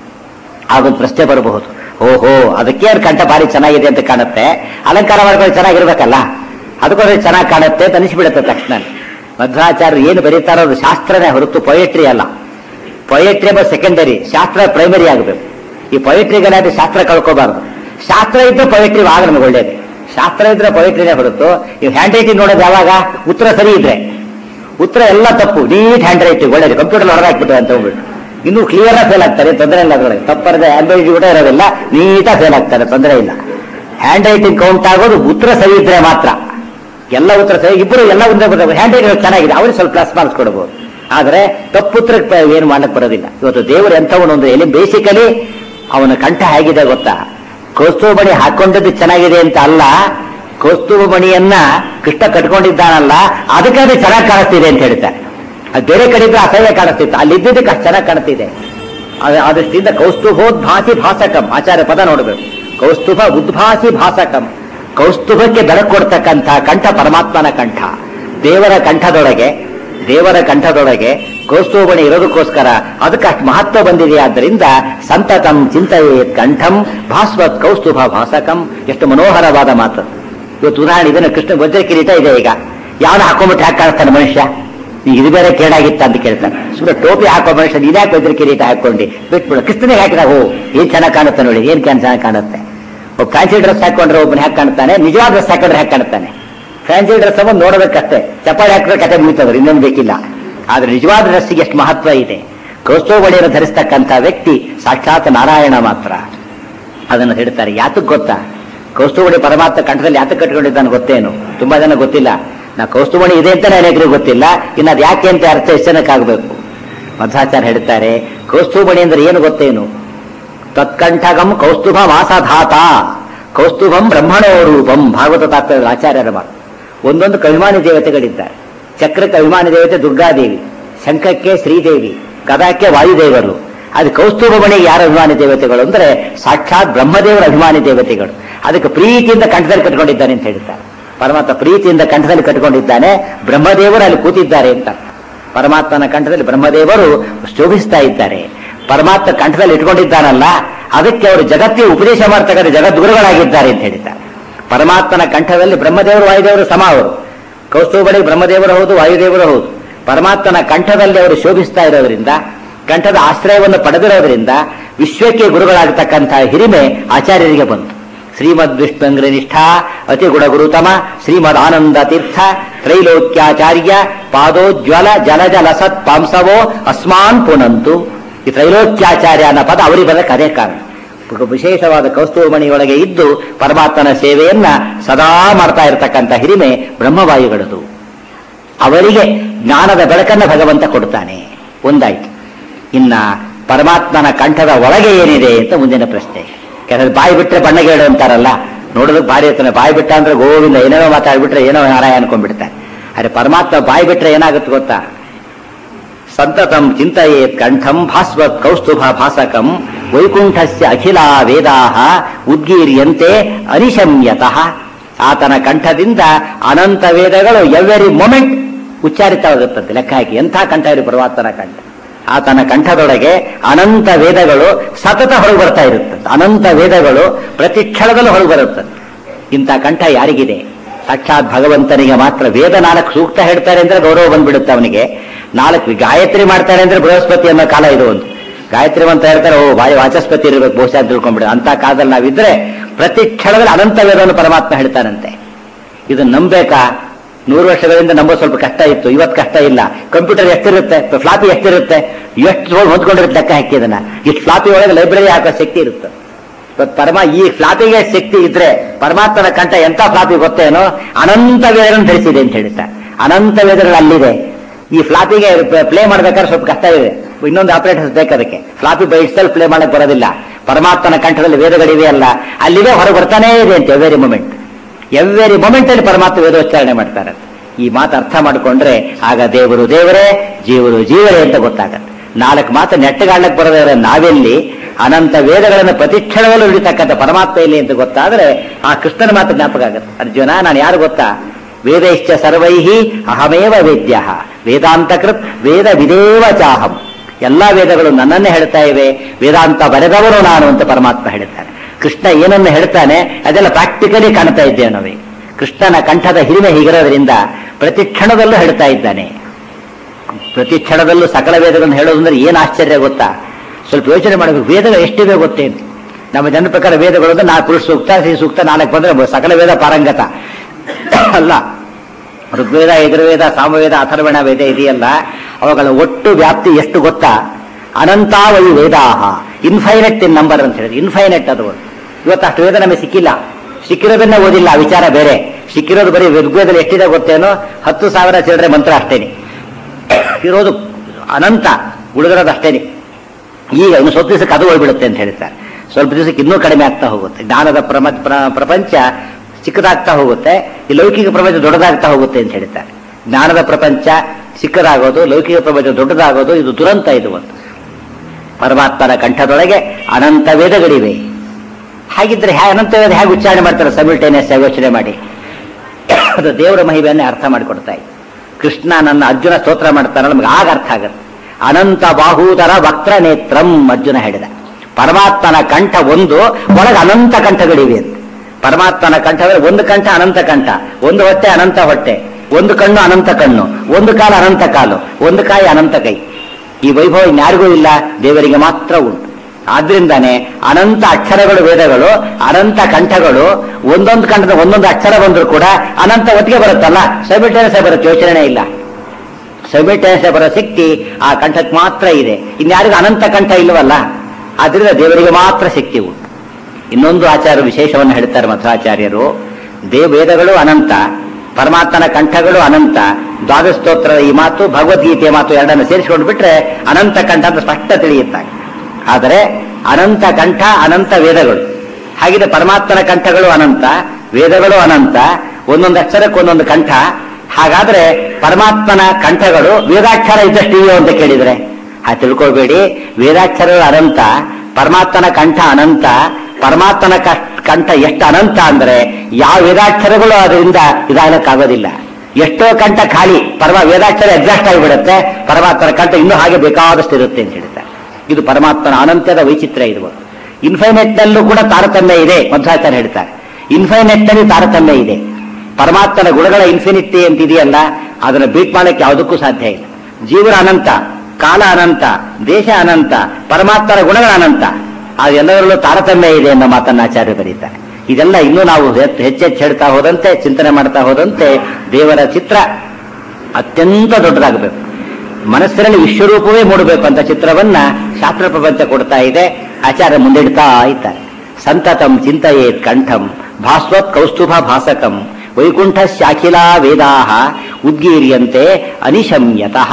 ಆಗೊಂದು ಪ್ರಶ್ನೆ ಬರಬಹುದು ಓಹೋ ಅದಕ್ಕೆ ಅವ್ರ ಕಂಠ ಭಾರಿ ಚೆನ್ನಾಗಿದೆ ಅಂತ ಕಾಣುತ್ತೆ ಅಲಂಕಾರ ಮಾಡ್ಕೊಂಡು ಚೆನ್ನಾಗಿರ್ಬೇಕಲ್ಲ ಅದಕ್ಕೋಸ್ಕರ ಚೆನ್ನಾಗಿ ಕಾಣುತ್ತೆ ಅಂತ ಅನಿಸ್ಬಿಡುತ್ತೆ ತಕ್ಷಣ ಮಧ್ವಾಚಾರ್ಯರು ಏನು ಬರೀತಾರೋ ಅದು ಶಾಸ್ತ್ರನೇ ಹೊರತು ಪೊಯೆಟ್ರಿ ಅಲ್ಲ ಪೊಯೆಟ್ರಿ ಎಂಬ ಸೆಕೆಂಡರಿ ಶಾಸ್ತ್ರ ಪ್ರೈಮರಿ ಆಗಬೇಕು ಈ ಪೊಯೆಟ್ರಿ ಗಲಾಟೆ ಶಾಸ್ತ್ರ ಕಳ್ಕೋಬಾರ್ದು ಶಾಸ್ತ್ರ ಇದ್ರೆ ಪೊಯೆಟ್ರಿ ಆಗ ನಮಗೆ ಒಳ್ಳೇದು ಶಾಸ್ತ್ರ ಇದ್ರೆ ಪೊಯೆಟ್ರಿನೇ ಹೊರತು ಈ ಹ್ಯಾಂಡ್ ರೈಟಿಂಗ್ ನೋಡೋದು ಯಾವಾಗ ಉತ್ತರ ಸರಿ ಇದ್ರೆ ಉತ್ತರ ಎಲ್ಲ ತಪ್ಪು ನೀಟ್ ಹ್ಯಾಂಡ್ ರೈಟಿಂಗ್ ಒಳ್ಳೇದು ಕಂಪ್ಯೂಟರ್ ಹೊರಗಾಕ್ಬಿಟ್ಟು ಅಂತ ಹೋಗ್ಬಿಟ್ಟು ಇನ್ನೂ ಕ್ಲಿಯರ್ ಆಗಿ ಫೇಲ್ ಆಗ್ತಾರೆ ತೊಂದರೆ ಇಲ್ಲ ಅದರೊಳಗೆ ತಪ್ಪರದ ಹ್ಯಾಂಡ್ ರೈಟಿಂಗ್ ಕೂಡ ಇರೋದಿಲ್ಲ ನೀಟಾಗಿ ಫೇಲ್ ಆಗ್ತಾರೆ ತೊಂದರೆ ಇಲ್ಲ ಹ್ಯಾಂಡ್ ರೈಟಿಂಗ್ ಕೌಂಟ್ ಆಗೋದು ಉತ್ತರ ಸರಿ ಇದ್ರೆ ಮಾತ್ರ ಎಲ್ಲ ಉತ್ತರ ಸರಿ ಇಬ್ಬರು ಎಲ್ಲ ಒಂದೇ ಬರಬೇಕು ಹ್ಯಾಂಡ್ ರೈಟಿಂಗ್ ಚೆನ್ನಾಗಿದೆ ಅವ್ರಿಗೆ ಸ್ವಲ್ಪ ಪ್ಲಸ್ ಮಾರ್ಕ್ಸ್ ಕೊಡಬಹುದು ಆದ್ರೆ ತಪ್ಪುತ್ರಕ್ಕೆ ಏನು ಮಾಡಕ್ ಬರೋದಿಲ್ಲ ಇವತ್ತು ದೇವರು ಎಂಥವನು ಅಂದ್ರೆ ಎಲ್ಲಿ ಬೇಸಿಕಲಿ ಅವನ ಕಂಠ ಹೇಗಿದೆ ಗೊತ್ತಾ ಕೌಸ್ತುಭ ಮಣಿ ಹಾಕೊಂಡದ್ದು ಚೆನ್ನಾಗಿದೆ ಅಂತ ಅಲ್ಲ ಕೌಸ್ತುಭ ಮಣಿಯನ್ನ ಕೃಷ್ಣ ಕಟ್ಕೊಂಡಿದ್ದಾನಲ್ಲ ಅದಕ್ಕೆ ಅದು ಚೆನ್ನಾಗಿ ಕಾಣಿಸ್ತಿದೆ ಅಂತ ಹೇಳ್ತಾರೆ ಅದು ಬೇರೆ ಕಡೆ ಇದ್ರೆ ಅಸಹ್ಯ ಕಾಣಿಸ್ತಿತ್ತು ಅಲ್ಲಿ ಇದ್ದಿದ್ದಕ್ಕೆ ಅಷ್ಟು ಚೆನ್ನಾಗಿ ಕಾಣಿಸ್ತಿದೆ ಅದ- ಅದೃಷ್ಟಿಯಿಂದ ಕೌಸ್ತುಭೋದ್ಭಾಸಿ ಭಾಸಕಂ ಆಚಾರ್ಯ ಪದ ನೋಡಬೇಕು ಕೌಸ್ತುಭ ಉದ್ಭಾಸಿ ಭಾಸಕಂ ಕೌಸ್ತುಭಕ್ಕೆ ಬೆಳಕು ಕೊಡ್ತಕ್ಕಂಥ ಕಂಠ ಪರಮಾತ್ಮನ ಕಂಠ ದೇವರ ಕಂಠದೊಳಗೆ ದೇವರ ಕಂಠದೊಳಗೆ ಕೌಸ್ತುಭಣಿ ಇರೋದಕ್ಕೋಸ್ಕರ ಅದಕ್ಕೆ ಅಷ್ಟು ಮಹತ್ವ ಬಂದಿದೆ ಆದ್ದರಿಂದ ಸಂತತಂ ಚಿಂತೆಯೇ ಕಂಠಂ ಭಾಸ್ವತ್ ಕೌಸ್ತುಭ ಭಾಸಕಂ ಎಷ್ಟು ಮನೋಹರವಾದ ಮಾತು ಇವತ್ತು ಉದಾಹರಣೆ ಇದನ್ನು ಕೃಷ್ಣ ವಜ್ರ ಕಿರೀಟ ಇದೆ ಈಗ ಯಾವ್ದು ಹಾಕೊಂಡ್ಬಿಟ್ಟು ಹಾಕಿ ಕಾಣಿಸ್ತಾನೆ ಮನುಷ್ಯ ಈಗ ಇದು ಬೇರೆ ಕೇಳಾಗಿತ್ತ ಅಂತ ಕೇಳ್ತಾನೆ ಸುಮ್ಮನೆ ಟೋಪಿ ಹಾಕೋ ಮನುಷ್ಯ ನೀನ್ಯಾಕೆ ವಜ್ರ ಕಿರೀಟ ಹಾಕೊಂಡು ಬಿಟ್ಬಿಡು ಕೃಷ್ಣನಿಗೆ ಹಾಕಿದ ಓ ಏನ್ ಚೆನ್ನಾಗಿ ಕಾಣುತ್ತೆ ನೋಡಿ ಏನ್ ಚೆನ್ನಾಗಿ ಕಾಣುತ್ತೆ ಒಬ್ಬ ಫ್ಯಾನ್ಸಿ ಡ್ರೆಸ್ ಹಾಕೊಂಡ್ರೆ ಒಬ್ಬನ ಹ್ಯಾಕ್ ಕಾಣ್ತಾನೆ ನಿಜವಾದ ಡ್ರೆಸ್ ಹಾಕೊಂಡ್ರೆ ಹ್ಯಾಕ್ ಕಾಣ್ತಾನೆ ಫ್ಯಾನ್ಸಿ ಡ್ರೆಸ್ ಅನ್ನು ನೋಡಬೇಕಷ್ಟೇ ಚಪ್ಪಾಳಿ ಹಾಕಿದ್ರೆ ಕತೆ ಮುಗಿತವ್ರು ಇನ್ನೊಂದು ಬೇಕಿಲ್ಲ ಆದ್ರೆ ನಿಜವಾದ ಡ್ರೆಸ್ಸಿಗೆ ಎಷ್ಟು ಮಹತ್ವ ಇದೆ ಕೌಸ್ತುಭಣಿಯನ್ನು ಧರಿಸ್ತಕ್ಕಂಥ ವ್ಯಕ್ತಿ ಸಾಕ್ಷಾತ್ ನಾರಾಯಣ ಮಾತ್ರ ಅದನ್ನು ಹೇಳ್ತಾರೆ ಯಾತಕ್ ಗೊತ್ತಾ ಕೌಸ್ತುಭಣಿ ಪರಮಾತ್ಮ ಕಂಠದಲ್ಲಿ ಯಾತಕ್ಕೆ ಕಟ್ಕೊಂಡಿದ್ದಾನೆ ಗೊತ್ತೇನು ತುಂಬಾ ಜನ ಗೊತ್ತಿಲ್ಲ ನಾ ಕೌಸ್ತುಭಣಿ ಇದೆ ಅಂತಾನೆ ಅನೇಕರಿಗೆ ಗೊತ್ತಿಲ್ಲ ಇನ್ನು ಅದು ಯಾಕೆ ಅಂತ ಅರ್ಥ ಎಷ್ಟು ಜನಕ್ಕಾಗಬೇಕು ಮಧ್ವಾಚಾರ್ಯ ಹೇಳ್ತಾರೆ ಕೌಸ್ತುಭಣಿ ಅಂದ್ರೆ ಏನು ಗೊತ್ತೇನು ತತ್ಕಂಠಗಂ ಕೌಸ್ತುಭ ವಾಸಧಾತ ಕೌಸ್ತುಭಂ ಬ್ರಹ್ಮಣೋ ರೂಪಂ ಭಾಗವತ ತಾತ್ಪರ್ಯದ ಆಚಾರ್ಯರ ಮಾತು ಒಂದೊಂದು ಅಭಿಮಾನಿ ದೇವತೆಗಳಿದ್ದಾರೆ ಚಕ್ರಕ್ಕೆ ಅಭಿಮಾನಿ ದೇವತೆ ದುರ್ಗಾದೇವಿ ಶಂಖಕ್ಕೆ ಶ್ರೀದೇವಿ ಗದಾಕ್ಕೆ ವಾಯುದೇವರು ಅದು ಕೌಸ್ತುಭ ಮಣಿಗೆ ಯಾರ ಅಭಿಮಾನಿ ದೇವತೆಗಳು ಅಂದ್ರೆ ಸಾಕ್ಷಾತ್ ಬ್ರಹ್ಮದೇವರ ಅಭಿಮಾನಿ ದೇವತೆಗಳು ಅದಕ್ಕೆ ಪ್ರೀತಿಯಿಂದ ಕಂಠದಲ್ಲಿ ಕಟ್ಕೊಂಡಿದ್ದಾನೆ ಅಂತ ಹೇಳ್ತಾರೆ ಪರಮಾತ್ಮ ಪ್ರೀತಿಯಿಂದ ಕಂಠದಲ್ಲಿ ಕಟ್ಕೊಂಡಿದ್ದಾನೆ ಬ್ರಹ್ಮದೇವರು ಅಲ್ಲಿ ಕೂತಿದ್ದಾರೆ ಅಂತ ಪರಮಾತ್ಮನ ಕಂಠದಲ್ಲಿ ಬ್ರಹ್ಮದೇವರು ಶೋಭಿಸ್ತಾ ಇದ್ದಾರೆ ಪರಮಾತ್ಮ ಕಂಠದಲ್ಲಿ ಇಟ್ಕೊಂಡಿದ್ದಾನಲ್ಲ ಅದಕ್ಕೆ ಅವರು ಜಗತ್ತಿಗೆ ಉಪದೇಶ ಮಾಡ್ತಕ್ಕಂಥ ಜಗದ್ಗುರುಗಳಾಗಿದ್ದಾರೆ ಅಂತ ಹೇಳಿದ್ದಾರೆ ಪರಮಾತ್ಮನ ಕಂಠದಲ್ಲಿ ಬ್ರಹ್ಮದೇವರು ವಾಯುದೇವರು ಸಮ ಅವರು ಕೌಸ್ತುಭಳಿ ಬ್ರಹ್ಮದೇವರು ಹೌದು ವಾಯುದೇವರು ಹೌದು ಪರಮಾತ್ಮನ ಕಂಠದಲ್ಲಿ ಅವರು ಶೋಭಿಸ್ತಾ ಇರೋದ್ರಿಂದ ಕಂಠದ ಆಶ್ರಯವನ್ನು ಪಡೆದಿರೋದ್ರಿಂದ ವಿಶ್ವಕ್ಕೆ ಗುರುಗಳಾಗತಕ್ಕಂಥ ಹಿರಿಮೆ ಆಚಾರ್ಯರಿಗೆ ಬಂತು ಶ್ರೀಮದ್ ವಿಷ್ಣುಂಗ್ರಿ ನಿಷ್ಠಾ ಅತಿ ಗುಣಗುರುತಮ ಶ್ರೀಮದ್ ಆನಂದ ತೀರ್ಥ ತ್ರೈಲೋಕ್ಯಾಚಾರ್ಯ ಪಾದೋಜ್ವಲ ಜಲಜ ಲಸತ್ ಪಾಂಸವೋ ಅಸ್ಮಾನ್ ಪುನಂತು ಈ ತ್ರೈಲೋಕ್ಯಾಚಾರ್ಯ ಅನ್ನೋ ಪದ ಅವರಿಗೆ ಬರಕ್ಕೆ ಅದೇ ಕಾರಣ ವಿಶೇಷವಾದ ಕೌಸ್ತುಭಮಣಿಯೊಳಗೆ ಇದ್ದು ಪರಮಾತ್ಮನ ಸೇವೆಯನ್ನ ಸದಾ ಮಾಡ್ತಾ ಇರತಕ್ಕಂಥ ಹಿರಿಮೆ ಬ್ರಹ್ಮವಾಯುಗಳದು ಅವರಿಗೆ ಜ್ಞಾನದ ಬೆಳಕನ್ನ ಭಗವಂತ ಕೊಡ್ತಾನೆ ಒಂದಾಯ್ತು ಇನ್ನ ಪರಮಾತ್ಮನ ಕಂಠದ ಒಳಗೆ ಏನಿದೆ ಅಂತ ಮುಂದಿನ ಪ್ರಶ್ನೆ ಕೆಲವರು ಬಾಯಿ ಬಿಟ್ರೆ ಬಣ್ಣಗೇಡು ಅಂತಾರಲ್ಲ ನೋಡೋದಕ್ಕೆ ಭಾರಿ ಇರ್ತಾನೆ ಬಾಯಿ ಬಿಟ್ಟ ಅಂದ್ರೆ ಗೋವಿಂದ ಏನೇನೋ ಮಾತಾಡ್ಬಿಟ್ರೆ ಏನೋ ನಾರಾಯ ಅನ್ಕೊಂಡ್ಬಿಡ್ತಾನೆ ಅರೆ ಪರಮಾತ್ಮ ಬಾಯಿ ಬಿಟ್ರೆ ಏನಾಗುತ್ತೆ ಗೊತ್ತಾ ಸಂತತಂ ಚಿಂತೆಯೇತ್ ಕಂಠಂ ಭಾಸ್ವತ್ ಕೌಸ್ತುಭ ಭಾಸಕಂ ವೈಕುಂಠಸ್ಯ ಅಖಿಲಾ ವೇದಾಹ ಉದ್ಗೀರ್ಯಂತೆ ಅನಿಶಮ್ಯತಃ ಆತನ ಕಂಠದಿಂದ ಅನಂತ ವೇದಗಳು ಎವ್ರಿ ಮೊಮೆಂಟ್ ಉಚ್ಚಾರಿತವಾಗುತ್ತಂತೆ ಲೆಕ್ಕ ಹಾಕಿ ಎಂಥ ಕಂಠ ಇರು ಪರಮಾತ್ಮನ ಕಂಠ ಆತನ ಕಂಠದೊಳಗೆ ಅನಂತ ವೇದಗಳು ಸತತ ಹೊರಗೆ ಬರ್ತಾ ಇರುತ್ತಂತೆ ಅನಂತ ವೇದಗಳು ಪ್ರತಿ ಕ್ಷಣದಲ್ಲೂ ಹೊರಗೆ ಬರುತ್ತಂತೆ ಇಂಥ ಕಂಠ ಯಾರಿಗಿದೆ ಸಾಕ್ಷಾತ್ ಭಗವಂತನಿಗೆ ಮಾತ್ರ ವೇದ ನಾಲ್ಕು ಸೂಕ್ತ ಹೇಳ್ತಾರೆ ಅಂದ್ರೆ ಗೌರವ ಬಂದ್ಬಿಡುತ್ತೆ ಅವನಿಗೆ ನಾಲ್ಕು ಗಾಯತ್ರಿ ಮಾಡ್ತಾರೆ ಅಂದ್ರೆ ಬೃಹಸ್ಪತಿ ಅನ್ನೋ ಕಾಲ ಇದು ಒಂದು ಗಾಯತ್ರಿ ಅಂತ ಹೇಳ್ತಾರೆ ಓ ಬಾಯಿ ವಾಚಸ್ಪತಿ ಇರಬೇಕು ಬಹುಶಃ ಅಂತ ತಿಳ್ಕೊಂಡ್ಬಿಡ ಅಂತ ಕಾಲದಲ್ಲಿ ನಾವಿದ್ರೆ ಪ್ರತಿ ಕ್ಷಣದಲ್ಲಿ ಅನಂತ ವೇದವನ್ನು ಪರಮಾತ್ಮ ಹೇಳ್ತಾನಂತೆ ಇದನ್ನ ನಂಬೇಕಾ ನೂರು ವರ್ಷಗಳಿಂದ ನಂಬೋದು ಸ್ವಲ್ಪ ಕಷ್ಟ ಇತ್ತು ಇವತ್ತು ಕಷ್ಟ ಇಲ್ಲ ಕಂಪ್ಯೂಟರ್ ಎಷ್ಟಿರುತ್ತೆ ಫ್ಲಾಪಿ ಎಷ್ಟಿರುತ್ತೆ ಎಷ್ಟು ಹೊಂದ್ಕೊಂಡಿರುತ್ತೆ ಲೆಕ್ಕ ಹಾಕಿದನ್ನ ಇಷ್ಟು ಫ್ಲಾಪಿ ಒಳಗೆ ಲೈಬ್ರರಿ ಹಾಕೋ ಶಕ್ತಿ ಇರುತ್ತೆ ಇವತ್ತು ಪರಮ ಈ ಫ್ಲಾಪಿಗೆ ಶಕ್ತಿ ಇದ್ರೆ ಪರಮಾತ್ಮನ ಕಂಠ ಎಂತ ಫ್ಲಾಪಿ ಗೊತ್ತೇನೋ ಅನಂತ ವೇದಗಳನ್ನು ಧರಿಸಿದೆ ಅಂತ ಹೇಳ್ತಾರೆ ಅನಂತ ವೇದಗಳು ಅಲ್ಲಿದೆ ಈ ಫ್ಲಾಪಿಗೆ ಪ್ಲೇ ಮಾಡ್ಬೇಕಾದ್ರೆ ಸ್ವಲ್ಪ ಕಷ್ಟ ಇದೆ ಇನ್ನೊಂದು ಆಪರೇಟರ್ಸ್ ಬೇಕು ಅದಕ್ಕೆ ಫ್ಲಾಪಿ ಬೈ ಇಟ್ಸೆಲ್ಫ್ ಪ್ಲೇ ಮಾಡಕ್ ಬರೋದಿಲ್ಲ ಪರಮಾತ್ಮನ ಕಂಠದಲ್ಲಿ ವೇದಗಳಿವೆ ಅಲ್ಲ ಅಲ್ಲಿವೆ ಹೊರಗೆ ಬರ್ತಾನೇ ಇದೆ ಅಂತ ಎವ್ರಿ ಮೊಮೆಂಟ್ ಎವ್ರಿ ಮೊಮೆಂಟ್ ಅಲ್ಲಿ ಪರಮಾತ್ಮ ವೇದೋಚ್ಚಾರಣೆ ಮಾಡ್ತಾರೆ ಈ ಮಾತು ಅರ್ಥ ಮಾಡಿಕೊಂಡ್ರೆ ಆಗ ದೇವರು ದೇವರೇ ಜೀವರು ಜೀವರೇ ಅಂತ ಗೊತ್ತಾಗತ್ತೆ ನಾಲ್ಕು ಮಾತು ನೆಟ್ಟಗಾಡ್ಲಕ್ಕೆ ಬರೋದ್ರೆ ನಾವೆಲ್ಲಿ ಅನಂತ ವೇದಗಳನ್ನು ಪ್ರತಿಕ್ಷಣದಲ್ಲೂ ಹಿಡಿತಕ್ಕಂಥ ಪರಮಾತ್ಮ ಇಲ್ಲಿ ಅಂತ ಗೊತ್ತಾದ್ರೆ ಆ ಕೃಷ್ಣನ ಮಾತು ಜ್ಞಾಪಕ ಆಗುತ್ತೆ ಅರ್ಜುನ ನಾನು ಯಾರು ಗೊತ್ತಾ ವೇದೈಶ್ಚ ಸರ್ವೈಹಿ ಅಹಮೇವ ವೇದ್ಯ ವೇದಾಂತಕೃತ್ ವೇದ ವಿದೇವ ಚಾಹಂ ಎಲ್ಲಾ ವೇದಗಳು ನನ್ನನ್ನೇ ಹೇಳ್ತಾ ಇವೆ ವೇದಾಂತ ಬರೆದವರು ನಾನು ಅಂತ ಪರಮಾತ್ಮ ಹೇಳ್ತಾನೆ ಕೃಷ್ಣ ಏನನ್ನು ಹೇಳ್ತಾನೆ ಅದೆಲ್ಲ ಪ್ರಾಕ್ಟಿಕಲಿ ಕಾಣ್ತಾ ಇದ್ದೇವೆ ನಾವೇ ಕೃಷ್ಣನ ಕಂಠದ ಹಿರಿಮೆ ಹೀಗಿರೋದ್ರಿಂದ ಪ್ರತಿ ಕ್ಷಣದಲ್ಲೂ ಹೇಳ್ತಾ ಇದ್ದಾನೆ ಪ್ರತಿ ಕ್ಷಣದಲ್ಲೂ ಸಕಲ ವೇದಗಳನ್ನು ಹೇಳೋದಂದ್ರೆ ಏನು ಆಶ್ಚರ್ಯ ಗೊತ್ತಾ ಸ್ವಲ್ಪ ಯೋಚನೆ ಮಾಡಬೇಕು ವೇದಗಳು ಎಷ್ಟಿವೆ ಗೊತ್ತೇನು ನಮ್ಮ ಜನ ಪ್ರಕಾರ ವೇದಗಳು ಅಂದ್ರೆ ನಾಲ್ಕು ಪುರುಷ ಸೂಕ್ತ ಶ್ರೀ ಸೂಕ್ತ ನಾಲ್ಕು ಬಂದ್ರೆ ಸಕಲ ವೇದ ಪಾರಂಗತ ಅಲ್ಲ ಋಗ್ವೇದ ಯಜುರ್ವೇದ ಸಾಮವೇದ ಅಥರ್ವಣ ವೇದ ಇದೆಯಲ್ಲ ಅವುಗಳ ಒಟ್ಟು ವ್ಯಾಪ್ತಿ ಎಷ್ಟು ಗೊತ್ತಾ ಅನಂತಾವೈ ವೇದಾಹ ಇನ್ಫೈನೆಟ್ ಇನ್ ನಂಬರ್ ಅಂತ ಹೇಳಿದ್ರೆ ಇನ್ಫೈನೆಟ್ ಅದು ಇವತ್ತು ಅಷ್ಟು ವೇದ ನಮಗೆ ಸಿಕ್ಕಿಲ್ಲ ಸಿಕ್ಕಿರೋದನ್ನ ಓದಿಲ್ಲ ಆ ವಿಚಾರ ಬೇರೆ ಸಿಕ್ಕಿರೋದು ಬರೀ ಋಗ್ವೇದದಲ್ಲಿ ಎಷ್ಟಿದೆ ಗೊತ್ತೇನೋ ಹತ್ತು ಸಾವಿರ ಚಿಲ್ಲರೆ ಮಂತ್ರ ಅಷ್ಟೇನೆ ಇರೋದು ಅನಂತ ಉಳಿದಿರೋದು ಅಷ್ಟೇನೆ ಈಗ ಇನ್ನು ಸ್ವಲ್ಪ ದಿವಸಕ್ಕೆ ಅದು ಹೋಗ್ಬಿಡುತ್ತೆ ಅಂತ ಹೇಳ್ತಾರೆ ಸ್ವಲ್ಪ ದಿವಸಕ್ಕೆ ಇನ್ನೂ ಕಡಿಮೆ ಆಗ್ತಾ ಹೋಗುತ್ತೆ ಜ್ಞಾನದ ಪ್ರಮ ಪ್ರ- ಪ್ರಪಂಚ ಚಿಕ್ಕದಾಗ್ತಾ ಹೋಗುತ್ತೆ ಈ ಲೌಕಿಕ ಪ್ರಪಂಚ ದೊಡ್ಡದಾಗ್ತಾ ಹೋಗುತ್ತೆ ಅಂತ ಹೇಳ್ತಾರೆ ಜ್ಞಾನದ ಪ್ರಪಂಚ ಚಿಕ್ಕದಾಗೋದು ಲೌಕಿಕ ಪ್ರಪಂಚ ದೊಡ್ಡದಾಗೋದು ಇದು ದುರಂತ ಇದು ಒಂದು ಪರಮಾತ್ಮನ ಕಂಠದೊಳಗೆ ಅನಂತ ವೇದಗಳಿವೆ ಹಾಗಿದ್ರೆ ಹ್ಯಾ ಅನಂತ ವೇದ ಹೇಗೆ ಉಚ್ಚಾರಣೆ ಮಾಡ್ತಾರೆ ಸಮಿಲ್ಟೇನಿಯಸ್ ಯೋಚನೆ ಮಾಡಿ ಅದು ದೇವರ ಮಹಿಮೆಯನ್ನೇ ಅರ್ಥ ಮಾಡಿಕೊಡ್ತಾ ಇದೆ ಕೃಷ್ಣ ನನ್ನ ಅರ್ಜುನ ಸ್ತೋತ್ರ ಮಾಡ್ತಾನೆ ನಮ್ಗೆ ಆಗ ಅರ್ಥ ಆಗುತ್ತೆ ಅನಂತ ಬಾಹೂದರ ವಕ್ರ ನೇತ್ರಂ ಅರ್ಜುನ ಹೇಳಿದ ಪರಮಾತ್ಮನ ಕಂಠ ಒಂದು ಒಳಗೆ ಅನಂತ ಕಂಠಗಳಿವೆ ಅಂತ ಪರಮಾತ್ಮನ ಕಂಠ ಅಂದ್ರೆ ಒಂದು ಕಂಠ ಅನಂತ ಕಂಠ ಒಂದು ಹೊಟ್ಟೆ ಅನಂತ ಹೊಟ್ಟೆ ಒಂದು ಕಣ್ಣು ಅನಂತ ಕಣ್ಣು ಒಂದು ಕಾಲು ಅನಂತ ಕಾಲು ಒಂದು ಕಾಯಿ ಅನಂತ ಕೈ ಈ ವೈಭವ ಇನ್ಯಾರಿಗೂ ಇಲ್ಲ ದೇವರಿಗೆ ಮಾತ್ರ ಉಂಟು ಆದ್ರಿಂದಾನೆ ಅನಂತ ಅಕ್ಷರಗಳು ವೇದಗಳು ಅನಂತ ಕಂಠಗಳು ಒಂದೊಂದು ಕಂಠದ ಒಂದೊಂದು ಅಕ್ಷರ ಬಂದರೂ ಕೂಡ ಅನಂತ ಒಟ್ಟಿಗೆ ಬರುತ್ತಲ್ಲ ಸೈಮಿಲ್ಟೇನಿಯಸ್ ಬರುತ್ತೆ ಯೋಚನೆ ಇಲ್ಲ ಸೈಮಿಲ್ಟೇನಿಯಸ್ ಬರೋ ಶಕ್ತಿ ಆ ಕಂಠಕ್ಕೆ ಮಾತ್ರ ಇದೆ ಇನ್ಯಾರಿಗೂ ಅನಂತ ಕಂಠ ಇಲ್ಲವಲ್ಲ ಆದ್ರಿಂದ ದೇವರಿಗೆ ಮಾತ್ರ ಶಕ್ತಿ ಉಂಟು ಇನ್ನೊಂದು ಆಚಾರ ವಿಶೇಷವನ್ನು ಹೇಳ್ತಾರೆ ಮಧ್ವಾಚಾರ್ಯರು ದೇವ ವೇದಗಳು ಅನಂತ ಪರಮಾತ್ಮನ ಕಂಠಗಳು ಅನಂತ ದ್ವಾದಶ ಸ್ತೋತ್ರದ ಈ ಮಾತು ಭಗವದ್ಗೀತೆಯ ಮಾತು ಎರಡನ್ನು ಸೇರಿಸಿಕೊಂಡು ಬಿಟ್ರೆ ಅನಂತ ಕಂಠ ಅಂತ ಸ್ಪಷ್ಟ ತಿಳಿಯುತ್ತಾರೆ ಆದರೆ ಅನಂತ ಕಂಠ ಅನಂತ ವೇದಗಳು ಹಾಗಿದೆ ಪರಮಾತ್ಮನ ಕಂಠಗಳು ಅನಂತ ವೇದಗಳು ಅನಂತ ಒಂದೊಂದು ಅಕ್ಷರಕ್ಕೆ ಒಂದೊಂದು ಕಂಠ ಹಾಗಾದ್ರೆ ಪರಮಾತ್ಮನ ಕಂಠಗಳು ವೇದಾಕ್ಷರ ಇದ್ದಷ್ಟು ಇವೆಯೋ ಅಂತ ಕೇಳಿದ್ರೆ ಆ ತಿಳ್ಕೊಳ್ಬೇಡಿ ವೇದಾಕ್ಷರಗಳು ಅನಂತ ಪರಮಾತ್ಮನ ಕಂಠ ಅನಂತ ಪರಮಾತ್ಮನ ಕಷ್ಟ- ಕಂಠ ಎಷ್ಟು ಅನಂತ ಅಂದ್ರೆ ಯಾವ ವೇದಾಕ್ಷರಗಳು ಅದರಿಂದ ಇದಾಗಕ್ಕಾಗೋದಿಲ್ಲ ಎಷ್ಟೋ ಕಂಠ ಖಾಲಿ ಪರಮ ವೇದಾಕ್ಷರ ಎಕ್ಸಾಕ್ಟ್ ಆಗಿಬಿಡುತ್ತೆ ಪರಮಾತ್ಮನ ಕಂಠ ಇನ್ನೂ ಹಾಗೆ ಬೇಕಾದಷ್ಟು ಇರುತ್ತೆ ಅಂತ ಹೇಳ್ತಾರೆ ಇದು ಪರಮಾತ್ಮನ ಅನಂತದ ವೈಚಿತ್ರ್ಯ ಇದು ಇನ್ಫೈನೆಟ್ ನಲ್ಲೂ ಕೂಡ ತಾರತಮ್ಯ ಇದೆ ಮಧ್ವಾಚಾರ್ಯ ಹೇಳ್ತಾರೆ ಇನ್ಫೈನೆಟ್ ನಲ್ಲಿ ತಾರತಮ್ಯ ಇದೆ ಪರಮಾತ್ಮನ ಗುಣಗಳ ಇನ್ಫಿನಿಟಿ ಅಂತ ಇದೆಯಲ್ಲ ಅದನ್ನು ಬೀಟ್ ಮಾಡಕ್ಕೆ ಯಾವುದಕ್ಕೂ ಸಾಧ್ಯ ಇಲ್ಲ ಜೀವನ ಅನಂತ ಕಾಲ ಅನಂತ ದೇಶ ಅನಂತ ಪರಮಾತ್ಮನ ಗುಣಗಳ ಅನಂತ ಅದೆಲ್ಲದರಲ್ಲೂ ತಾರತಮ್ಯ ಇದೆ ಅನ್ನೋ ಮಾತನ್ನ ಆಚಾರ್ಯ ಬರೀತಾರೆ ಇದೆಲ್ಲ ಇನ್ನೂ ನಾವು ಹೆಚ್ಚು ಹೆಚ್ಚೆಚ್ಚು ಹೇಳ್ತಾ ಹೋದಂತೆ ಚಿಂತನೆ ಮಾಡ್ತಾ ಹೋದಂತೆ ದೇವರ ಚಿತ್ರ ಅತ್ಯಂತ ದೊಡ್ಡದಾಗಬೇಕು ಮನಸ್ಸಿನಲ್ಲಿ ವಿಶ್ವರೂಪವೇ ಮೂಡಬೇಕು ಅಂತ ಚಿತ್ರವನ್ನ ಶಾಸ್ತ್ರ ಪ್ರಪಂಚ ಕೊಡ್ತಾ ಇದೆ ಆಚಾರ್ಯ ಮುಂದಿಡ್ತಾ ಇದ್ದಾರೆ ಸಂತತಂ ಚಿಂತೆಯೇತ್ ಕಂಠಂ ಭಾಸ್ವತ್ ಕೌಸ್ತುಭ ಭಾಸಕಂ ವೈಕುಂಠ ಶಾಖಿಲಾ ವೇದಾಹ ಉದ್ಗೀರ್ಯಂತೆ ಅನಿಶಮ್ಯತಃ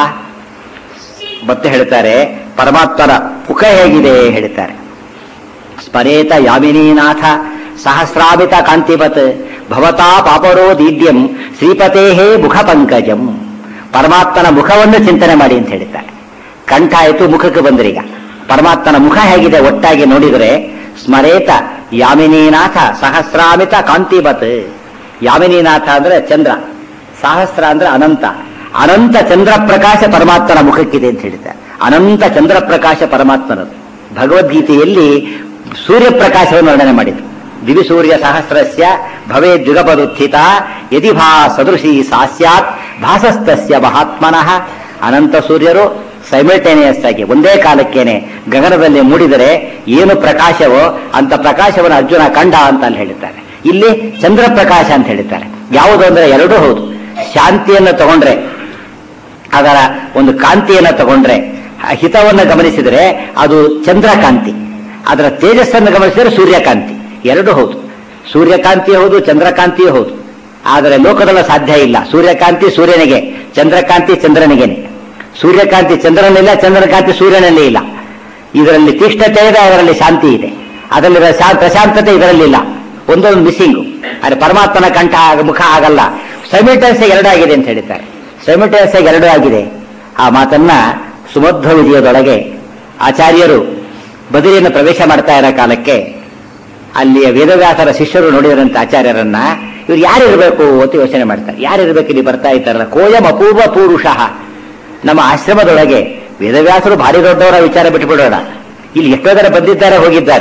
ಮತ್ತೆ ಹೇಳ್ತಾರೆ ಪರಮಾತ್ಮರ ಮುಖ ಹೇಗಿದೆ ಹೇಳ್ತಾರೆ ಸ್ಮರೇತ ಯಾಮಿನೀನಾಥ ಸಹಸ್ರಾಮಿತ ಕಾಂತಿವತ್ ಭವತಾ ಪಾಪರೋ ದೀಡ್ಯಂ ಶ್ರೀಪತೇಹೇ ಮುಖ ಪಂಕಜಂ ಪರಮಾತ್ಮನ ಮುಖವನ್ನು ಚಿಂತನೆ ಮಾಡಿ ಅಂತ ಹೇಳ್ತಾರೆ ಕಂಠ ಆಯಿತು ಮುಖಕ್ಕೆ ಬಂದ್ರೀಗ ಪರಮಾತ್ಮನ ಮುಖ ಹೇಗಿದೆ ಒಟ್ಟಾಗಿ ನೋಡಿದರೆ ಸ್ಮರೇತ ಯಾಮಿನೀನಾಥ ಸಹಸ್ರಾಮಿತ ಕಾಂತಿವತ್ ಯಾಮಿನೀನಾಥ ಅಂದ್ರೆ ಚಂದ್ರ ಸಹಸ್ರ ಅಂದ್ರೆ ಅನಂತ ಅನಂತ ಚಂದ್ರ ಪ್ರಕಾಶ ಪರಮಾತ್ಮನ ಮುಖಕ್ಕಿದೆ ಅಂತ ಹೇಳ್ತಾರೆ ಅನಂತ ಚಂದ್ರ ಪ್ರಕಾಶ ಪರಮಾತ್ಮನದು ಭಗವದ್ಗೀತೆಯಲ್ಲಿ ಸೂರ್ಯ ಪ್ರಕಾಶವನ್ನು ವರ್ಣನೆ ಮಾಡಿತು ದಿವಿ ಸೂರ್ಯ ಸಹಸ್ರಸ್ಯ ಭವೇ ದ್ವಿಗಪದುತ್ಥಿತ ಯದಿ ಭಾ ಸದೃಶಿ ಸಾಸ್ಯಾತ್ ಭಾಸಸ್ತಸ್ಯ ಮಹಾತ್ಮನಃ ಅನಂತ ಸೂರ್ಯರು ಸೈಮಲ್ಟೇನಿಯಸ್ ಆಗಿ ಒಂದೇ ಕಾಲಕ್ಕೇನೆ ಗಗನದಲ್ಲಿ ಮೂಡಿದರೆ ಏನು ಪ್ರಕಾಶವೋ ಅಂತ ಪ್ರಕಾಶವನ್ನು ಅರ್ಜುನ ಕಂಡ ಅಂತ ಅಲ್ಲಿ ಹೇಳಿದ್ದಾರೆ ಇಲ್ಲಿ ಚಂದ್ರ ಪ್ರಕಾಶ ಅಂತ ಹೇಳಿದ್ದಾರೆ ಯಾವುದು ಅಂದ್ರೆ ಎರಡೂ ಹೌದು ಶಾಂತಿಯನ್ನು ತಗೊಂಡ್ರೆ ಅದರ ಒಂದು ಕಾಂತಿಯನ್ನು ತಗೊಂಡ್ರೆ ಆ ಹಿತವನ್ನು ಗಮನಿಸಿದರೆ ಅದು ಚಂದ್ರಕಾಂತಿ ಅದರ ತೇಜಸ್ಸನ್ನು ಗಮನಿಸಿದರೆ ಸೂರ್ಯಕಾಂತಿ ಎರಡು ಹೌದು ಸೂರ್ಯಕಾಂತಿ ಹೌದು ಚಂದ್ರಕಾಂತಿಯೂ ಹೌದು ಆದರೆ ಲೋಕದಲ್ಲ ಸಾಧ್ಯ ಇಲ್ಲ ಸೂರ್ಯಕಾಂತಿ ಸೂರ್ಯನಿಗೆ ಚಂದ್ರಕಾಂತಿ ಚಂದ್ರನಿಗೇನೆ ಸೂರ್ಯಕಾಂತಿ ಚಂದ್ರನಿಲ್ಲ ಚಂದ್ರಕಾಂತಿ ಸೂರ್ಯನಲ್ಲಿ ಇಲ್ಲ ಇದರಲ್ಲಿ ತೀಕ್ಷ್ಣತೆ ಇದೆ ಅದರಲ್ಲಿ ಶಾಂತಿ ಇದೆ ಅದರಲ್ಲಿರೋ ಶಾ- ಪ್ರಶಾಂತತೆ ಇದರಲ್ಲಿಲ್ಲ ಒಂದೊಂದು ಮಿಸ್ಸಿಂಗು ಆದರೆ ಪರಮಾತ್ಮನ ಕಂಠ ಆಗ- ಮುಖ ಆಗಲ್ಲ ಸೈಮಿಲ್ಟನ್ಸ್ ಎರಡಾಗಿದೆ ಅಂತ ಹೇಳ್ತಾರೆ ಸೈಮಿಲ್ಟನ್ಸ್ ಎರಡೂ ಆಗಿದೆ ಆ ಮಾತನ್ನ ಸುಮಧ್ವ ವಿಜಯದೊಳಗೆ ಆಚಾರ್ಯರು ಬದರಿಯನ್ನು ಪ್ರವೇಶ ಮಾಡ್ತಾ ಇರೋ ಕಾಲಕ್ಕೆ ಅಲ್ಲಿಯ ವೇದವ್ಯಾಸರ ಶಿಷ್ಯರು ನೋಡಿದಂತ ಆಚಾರ್ಯರನ್ನ ಇವ್ರು ಯಾರಿರ್ಬೇಕು ಅಂತ ಯೋಚನೆ ಮಾಡ್ತಾರೆ ಯಾರಿರ್ಬೇಕು ಇಲ್ಲಿ ಬರ್ತಾ ಇದ್ದಾರಲ್ಲ ಕೋಯಂ ಅಪೂರ್ವ ಪೂರುಷಃ ನಮ್ಮ ಆಶ್ರಮದೊಳಗೆ ವೇದವ್ಯಾಸರು ಭಾರಿ ದೊಡ್ಡವರ ವಿಚಾರ ಬಿಟ್ಟುಬಿಡೋಣ ಇಲ್ಲಿ ಎಷ್ಟೋ ಜನ ಬಂದಿದ್ದಾರೆ ಹೋಗಿದ್ದಾರೆ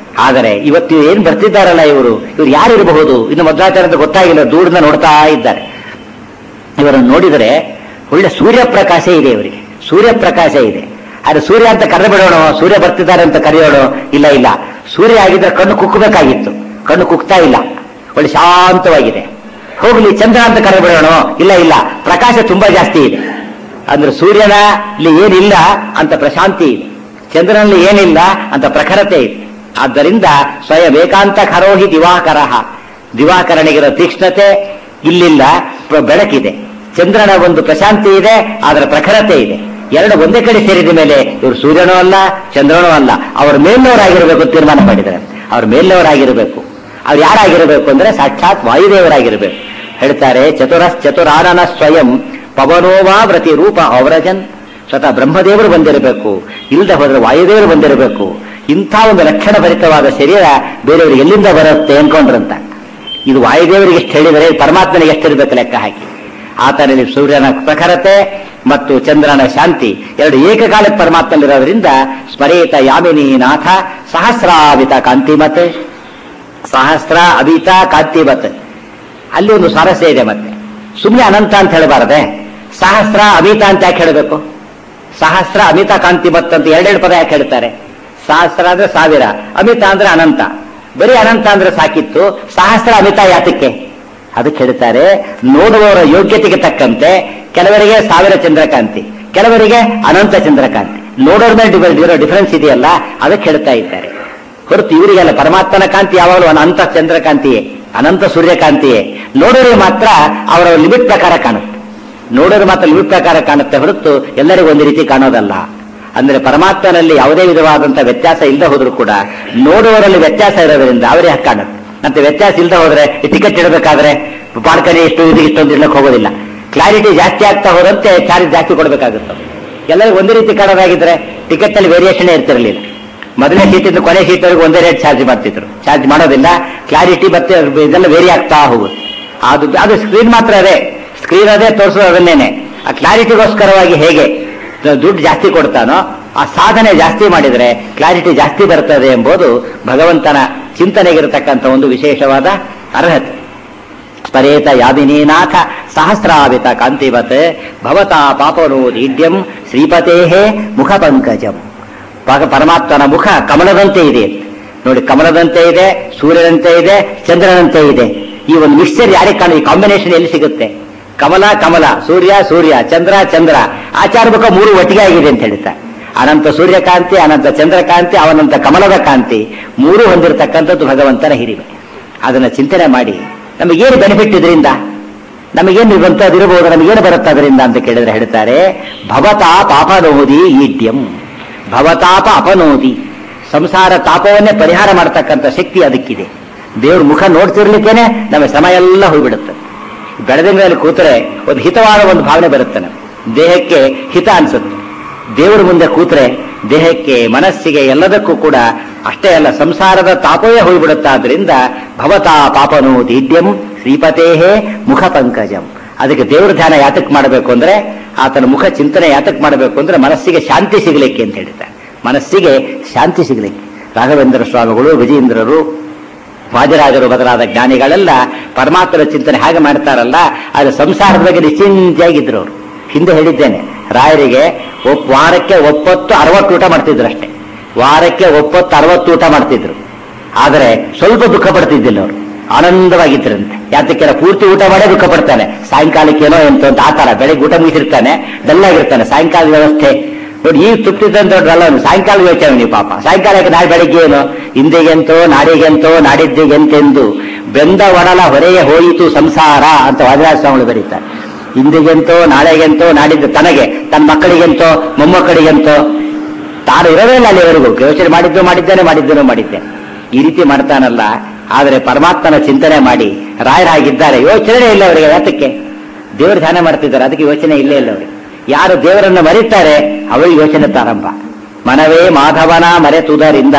ಆದರೆ ಇವತ್ತು ಏನ್ ಬರ್ತಿದ್ದಾರಲ್ಲ ಇವರು ಇವ್ರು ಯಾರಿರಬಹುದು ಇನ್ನು ಮಧ್ವಾಚಾರ್ಯ ಅಂತ ಗೊತ್ತಾಗಿಲ್ಲ ದೂರದಿಂದ ನೋಡ್ತಾ ಇದ್ದಾರೆ ಇವರನ್ನು ನೋಡಿದರೆ ಒಳ್ಳೆ ಸೂರ್ಯಪ್ರಕಾಶ ಇದೆ ಇವರಿಗೆ ಸೂರ್ಯಪ್ರಕಾಶ ಇದೆ ಆದ್ರೆ ಸೂರ್ಯ ಅಂತ ಕರೆದು ಬಿಡೋಣ ಸೂರ್ಯ ಬರ್ತಿದ್ದಾರೆ ಅಂತ ಕರೆಯೋಣ ಇಲ್ಲ ಇಲ್ಲ ಸೂರ್ಯ ಆಗಿದ್ರೆ ಕಣ್ಣು ಕುಕ್ಕಬೇಕಾಗಿತ್ತು ಕಣ್ಣು ಕುಕ್ತಾ ಇಲ್ಲ ಒಳ್ಳೆ ಶಾಂತವಾಗಿದೆ ಹೋಗ್ಲಿ ಚಂದ್ರ ಅಂತ ಕರೆದು ಬಿಡೋಣ ಇಲ್ಲ ಇಲ್ಲ ಪ್ರಕಾಶ ತುಂಬಾ ಜಾಸ್ತಿ ಇದೆ ಅಂದ್ರೆ ಸೂರ್ಯನ ಇಲ್ಲಿ ಏನಿಲ್ಲ ಅಂತ ಪ್ರಶಾಂತಿ ಇದೆ ಚಂದ್ರನಲ್ಲಿ ಏನಿಲ್ಲ ಅಂತ ಪ್ರಖರತೆ ಇದೆ ಆದ್ದರಿಂದ ಸ್ವಯಂ ಏಕಾಂತ ಖರೋಹಿ ದಿವಾಕರ ದಿವಾಕರನಿಗಿರೋ ತೀಕ್ಷ್ಣತೆ ಇಲ್ಲಿಲ್ಲ ಪ್ರ- ಬೆಳಕಿದೆ ಚಂದ್ರನ ಒಂದು ಪ್ರಶಾಂತಿ ಇದೆ ಅದರ ಪ್ರಖರತೆ ಇದೆ ಎರಡು ಒಂದೇ ಕಡೆ ಸೇರಿದ ಮೇಲೆ ಇವರು ಸೂರ್ಯನೂ ಅಲ್ಲ ಚಂದ್ರನೂ ಅಲ್ಲ ಅವ್ರ ಮೇಲ್ನವರಾಗಿರಬೇಕು ಅಂತ ತೀರ್ಮಾನ ಮಾಡಿದ್ದಾರೆ ಅವ್ರ ಮೇಲ್ನವರಾಗಿರಬೇಕು ಅವ್ರು ಯಾರಾಗಿರಬೇಕು ಅಂದ್ರೆ ಸಾಕ್ಷಾತ್ ವಾಯುದೇವರಾಗಿರಬೇಕು ಹೇಳ್ತಾರೆ ಚತುರ ಚತುರಾನನ ಸ್ವಯಂ ಪವನೋವಾ ವ್ರತಿ ರೂಪ ಅವರಜನ್ ಸ್ವತಃ ಬ್ರಹ್ಮದೇವರು ಬಂದಿರಬೇಕು ಇಲ್ಲದೆ ಹೋದ್ರೆ ವಾಯುದೇವರು ಬಂದಿರಬೇಕು ಇಂಥ ಒಂದು ಲಕ್ಷಣ ಭರಿತವಾದ ಶರೀರ ಬೇರೆಯವರು ಎಲ್ಲಿಂದ ಬರುತ್ತೆ ಅನ್ಕೊಂಡ್ರಂತ ಇದು ವಾಯುದೇವರಿಗೆ ಎಷ್ಟು ಹೇಳಿದರೆ ಪರಮಾತ್ಮನಿಗೆ ಎಷ್ಟಿರ್ಬೇಕು ಲೆಕ್ಕ ಹಾಕಿ ಆತನಲ್ಲಿ ಸೂರ್ಯನ ಪ್ರಖರತೆ ಮತ್ತು ಚಂದ್ರನ ಶಾಂತಿ ಎರಡು ಏಕಕಾಲಕ್ಕೆ ಪರಮಾತ್ಮನಿರೋದ್ರಿಂದ ಸ್ಮರೇತ ಯಾಮಿನಿ ನಾಥ ಸಹಸ್ರಾವಿತ ಕಾಂತಿಮತ್ ಸಹಸ್ರ ಅಭಿತ ಕಾಂತಿಮತ್ ಅಲ್ಲಿ ಒಂದು ಸ್ವಾರಸ್ಯ ಇದೆ ಮತ್ತೆ ಸುಮ್ಮನೆ ಅನಂತ ಅಂತ ಹೇಳಬಾರದೆ ಸಹಸ್ರ ಅಮಿತ ಅಂತ ಯಾಕೆ ಹೇಳಬೇಕು ಸಹಸ್ರ ಅಮಿತ ಕಾಂತಿಮತ್ ಅಂತ ಎರಡೆರಡು ಪದ ಯಾಕೆ ಹೇಳ್ತಾರೆ ಸಹಸ್ರ ಅಂದ್ರೆ ಸಾವಿರ ಅಮಿತ ಅಂದ್ರೆ ಅನಂತ ಬರೀ ಅನಂತ ಅಂದ್ರೆ ಸಾಕಿತ್ತು ಸಹಸ್ರ ಅಮಿತ ಯಾತಕ್ಕೆ ಅದಕ್ಕೆ ಹೇಳ್ತಾರೆ ನೋಡುವವರ ಯೋಗ್ಯತೆಗೆ ತಕ್ಕಂತೆ ಕೆಲವರಿಗೆ ಸಾವಿರ ಚಂದ್ರಕಾಂತಿ ಕೆಲವರಿಗೆ ಅನಂತ ಚಂದ್ರಕಾಂತಿ ನೋಡೋರ್ ಮೇಲೆ ಡಿಫ- ಇರೋ ಡಿಫರೆನ್ಸ್ ಇದೆಯಲ್ಲ ಅದಕ್ಕೆ ಹೇಳ್ತಾ ಇದ್ದಾರೆ ಹೊರತು ಇವರಿಗೆಲ್ಲ ಪರಮಾತ್ಮನ ಕಾಂತಿ ಯಾವಾಗಲೂ ಅನಂತ ಚಂದ್ರಕಾಂತಿಯೇ ಅನಂತ ಸೂರ್ಯಕಾಂತಿಯೇ ನೋಡೋರಿಗೆ ಮಾತ್ರ ಅವರ ಲಿಮಿಟ್ ಪ್ರಕಾರ ಕಾಣುತ್ತೆ ನೋಡೋರು ಮಾತ್ರ ಲಿಮಿಟ್ ಪ್ರಕಾರ ಕಾಣುತ್ತೆ ಹೊರತು ಎಲ್ಲರಿಗೂ ಒಂದು ರೀತಿ ಕಾಣೋದಲ್ಲ ಅಂದ್ರೆ ಪರಮಾತ್ಮನಲ್ಲಿ ಯಾವುದೇ ವಿಧವಾದಂತಹ ವ್ಯತ್ಯಾಸ ಇಲ್ಲದೆ ಹೋದ್ರೂ ಕೂಡ ನೋಡುವವರಲ್ಲಿ ವ್ಯತ್ಯಾಸ ಇರೋದ್ರಿಂದ ಅವರೇ ಹಕ್ಕು ಕಾಣುತ್ತೆ ಮತ್ತೆ ವ್ಯತ್ಯಾಸ ಇಲ್ಲದೆ ಹೋದ್ರೆ ಟಿಕೆಟ್ ಇಡಬೇಕಾದ್ರೆ ಬಾಲ್ಕನಿ ಇಷ್ಟು ಇದು ಇಷ್ಟು ಅಂತ ಇಡ್ಲಕ್ಕೆ ಹೋಗೋದಿಲ್ಲ ಕ್ಲಾರಿಟಿ ಜಾಸ್ತಿ ಆಗ್ತಾ ಹೋದಂತೆ ಚಾರ್ಜ್ ಜಾಸ್ತಿ ಕೊಡಬೇಕಾಗುತ್ತೆ ಎಲ್ಲರಿಗೂ ಒಂದೇ ರೀತಿ ಕಾಣೋದಾಗಿದ್ರೆ ಟಿಕೆಟ್ ಅಲ್ಲಿ ವೇರಿಯೇಷನ್ ಇರ್ತಿರಲಿಲ್ಲ ಮೊದಲನೇ ಸೀಟಿಂದ ಕೊನೆ ಸೀಟ್ವರೆಗೂ ಒಂದೇ ರೇಟ್ ಚಾರ್ಜ್ ಮಾಡ್ತಿದ್ರು ಚಾರ್ಜ್ ಮಾಡೋದಿಲ್ಲ ಕ್ಲಾರಿಟಿ ಮತ್ತೆ ಇದೆಲ್ಲ ವೇರಿ ಆಗ್ತಾ ಹೋಗುತ್ತೆ ಅದು ಅದು ಸ್ಕ್ರೀನ್ ಮಾತ್ರ ಅದೇ ಸ್ಕ್ರೀನ್ ಅದೇ ತೋರಿಸೋದು ಅದನ್ನೇನೆ ಆ ಕ್ಲಾರಿಟಿಗೋಸ್ಕರವಾಗಿ ಹೇಗೆ ದುಡ್ಡು ಜಾಸ್ತಿ ಕೊಡ್ತಾನೋ ಆ ಸಾಧನೆ ಜಾಸ್ತಿ ಮಾಡಿದ್ರೆ ಕ್ಲಾರಿಟಿ ಜಾಸ್ತಿ ಬರ್ತದೆ ಎಂಬುದು ಭಗವಂತನ ಚಿಂತನೆಗಿರತಕ್ಕಂಥ ಒಂದು ವಿಶೇಷವಾದ ಅರ್ಹತೆ ಸ್ಪರೇತ ಯಾಮಿನೀನಾಥ ಸಹಸ್ರಾವಿತ ಕಾಂತಿವತ್ ಭವತಾ ಪಾಪನೋ ದೀಡ್ಯಂ ಶ್ರೀಪತೇಹೇ ಮುಖ ಪಂಕಜಂ ಪಾಕ- ಪರಮಾತ್ಮನ ಮುಖ ಕಮಲದಂತೆ ಇದೆ ನೋಡಿ ಕಮಲದಂತೆ ಇದೆ ಸೂರ್ಯನಂತೆ ಇದೆ ಚಂದ್ರನಂತೆ ಇದೆ ಈ ಒಂದು ಮಿಕ್ಸ್ಚರ್ ಯಾರಿಗೆ ಕಾಣ ಈ ಕಾಂಬಿನೇಷನ್ ಎಲ್ಲಿ ಸಿಗುತ್ತೆ ಕಮಲ ಕಮಲ ಸೂರ್ಯ ಸೂರ್ಯ ಚಂದ್ರ ಚಂದ್ರ ಆಚಾರ ಮುಖ ಮೂರು ಒಟ್ಟಿಗೆ ಆಗಿದೆ ಅಂತ ಹೇಳ್ತಾರೆ ಅನಂತ ಸೂರ್ಯಕಾಂತಿ ಅನಂತ ಚಂದ್ರಕಾಂತಿ ಅವನಂತ ಕಮಲದ ಕಾಂತಿ ಮೂರು ಹೊಂದಿರತಕ್ಕಂಥದ್ದು ಭಗವಂತನ ಹಿರಿಮೆ ಅದನ್ನ ಚಿಂತನೆ ಮಾಡಿ ನಮಗೇನು ಬೆನಿಫಿಟ್ ಇದರಿಂದ ನಮಗೇನು ಬಂತದಿರಬಹುದು ನಮಗೇನು ಬರುತ್ತೆ ಅದರಿಂದ ಅಂತ ಕೇಳಿದ್ರೆ ಹೇಳ್ತಾರೆ ಭವತಾ ಪಾಪನೋದಿ ಈಡ್ಯಂ ಭವತಾಪ ಅಪನೋದಿ ಸಂಸಾರ ತಾಪವನ್ನೇ ಪರಿಹಾರ ಮಾಡತಕ್ಕಂಥ ಶಕ್ತಿ ಅದಕ್ಕಿದೆ ದೇವ್ರ ಮುಖ ನೋಡ್ತಿರ್ಲಿಕ್ಕೇನೆ ನಮ್ಮ ಶ್ರಮ ಎಲ್ಲ ಹೋಗ್ಬಿಡುತ್ತೆ ಬೆಳದಿಂಗಳಲ್ಲಿ ಕೂತರೆ ಒಂದು ಹಿತವಾದ ಒಂದು ಭಾವನೆ ಬರುತ್ತೆ ನಮ್ಗೆ ದೇಹಕ್ಕೆ ಹಿತ ಅನ್ಸುತ್ತೆ ದೇವರ ಮುಂದೆ ಕೂತ್ರೆ ದೇಹಕ್ಕೆ ಮನಸ್ಸಿಗೆ ಎಲ್ಲದಕ್ಕೂ ಕೂಡ ಅಷ್ಟೇ ಅಲ್ಲ ಸಂಸಾರದ ತಾಪವೇ ಹೋಗ್ಬಿಡುತ್ತಾದ್ರಿಂದ ಭವತಾ ಪಾಪನು ದೀಡ್ಯಂ ಶ್ರೀಪತೇಹೇ ಮುಖ ಪಂಕಜಂ ಅದಕ್ಕೆ ದೇವ್ರ ಧ್ಯಾನ ಯಾತಕ್ ಮಾಡಬೇಕು ಅಂದ್ರೆ ಆತನ ಮುಖ ಚಿಂತನೆ ಯಾತಕ್ ಮಾಡಬೇಕು ಅಂದ್ರೆ ಮನಸ್ಸಿಗೆ ಶಾಂತಿ ಸಿಗಲಿಕ್ಕೆ ಅಂತ ಹೇಳ್ತಾರೆ ಮನಸ್ಸಿಗೆ ಶಾಂತಿ ಸಿಗಲಿಕ್ಕೆ ರಾಘವೇಂದ್ರ ಸ್ವಾಮಿಗಳು ವಿಜಯೇಂದ್ರರು ವಾಜರಾಜರು ಬದಲಾದ ಜ್ಞಾನಿಗಳೆಲ್ಲ ಪರಮಾತ್ಮನ ಚಿಂತನೆ ಹಾಗೆ ಮಾಡ್ತಾರಲ್ಲ ಅದು ಸಂಸಾರದ ಬಗ್ಗೆ ನಿಶ್ಚಿಂತೆಯಾಗಿದ್ರು ಅವರು ಹಿಂದೆ ಹೇಳಿದ್ದೇನೆ ರಾಯರಿಗೆ ಒಪ್ ವಾರಕ್ಕೆ ಒಪ್ಪತ್ತು ಅರವತ್ತು ಊಟ ಮಾಡ್ತಿದ್ರು ಅಷ್ಟೇ ವಾರಕ್ಕೆ ಒಪ್ಪತ್ತು ಅರವತ್ತು ಊಟ ಮಾಡ್ತಿದ್ರು ಆದರೆ ಸ್ವಲ್ಪ ದುಃಖ ಪಡ್ತಿದ್ದಿಲ್ಲ ಅವರು ಆನಂದವಾಗಿದ್ರಂತೆ ಯಾತಕ್ಕೆಲ್ಲ ಪೂರ್ತಿ ಊಟ ಮಾಡೇ ದುಃಖ ಪಡ್ತಾನೆ ಸಾಯಂಕಾಲಕ್ಕೆ ಏನೋ ಎಂತ ಅಂತ ಆತರ ಬೆಳಗ್ಗೆ ಊಟ ಮುಗಿಸಿರ್ತಾನೆ ಡಲ್ಲಾಗಿರ್ತಾನೆ ಸಾಯಂಕಾಲ ವ್ಯವಸ್ಥೆ ನೋಡಿ ಈಗ ತುಪ್ತಿದ್ದಂತ ದೊಡ್ಡಲ್ಲ ಸಾಯಂಕಾಲ ಯೋಚನೆ ನೀವು ಪಾಪ ಸಾಯಂಕಾಲಕ್ಕೆ ನಾಳೆ ಬೆಳಿಗ್ಗೆ ಏನು ಇಂದಿಗೆಂತೋ ನಾಡಿಗೆಂತೋ ನಾಡಿದ್ದಿಗೆಂತೆಂದು ಬೆಂದ ಒಡಲ ಹೊರೆಯೇ ಹೋಯಿತು ಸಂಸಾರ ಅಂತ ವಾದಿರಾಜ ಸ್ವಾಮಿಗಳು ಬರೀತಾರೆ ಇಂದಿಗೆಂತೋ ನಾಳೆಗೆಂತೋ ನಾಡಿದ್ದು ತನಗೆ ತನ್ನ ಮಕ್ಕಳಿಗೆಂತೋ ಮೊಮ್ಮಕ್ಕಳಿಗೆಂತೋ ತಾನು ಇರೋದೇ ಇಲ್ಲ ಅಲ್ಲಿವರೆಗೂ ಯೋಚನೆ ಮಾಡಿದ್ದು ಮಾಡಿದ್ದೇನೆ ಮಾಡಿದ್ದೇನೋ ಮಾಡಿದ್ದೆ ಈ ರೀತಿ ಮಾಡ್ತಾನಲ್ಲ ಆದರೆ ಪರಮಾತ್ಮನ ಚಿಂತನೆ ಮಾಡಿ ರಾಯರಾಗಿದ್ದಾರೆ ಯೋಚನೆ ಇಲ್ಲ ಅವರಿಗೆ ಯಾತಕ್ಕೆ ದೇವರ ಧ್ಯಾನ ಮಾಡ್ತಿದ್ದಾರೆ ಅದಕ್ಕೆ ಯೋಚನೆ ಇಲ್ಲೇ ಇಲ್ಲ ಅವರಿಗೆ ಯಾರು ದೇವರನ್ನು ಮರೀತಾರೆ ಅವರಿಗೆ ಯೋಚನೆ ಪ್ರಾರಂಭ ಮನವೇ ಮಾಧವನ ಮರೆತುದರಿಂದ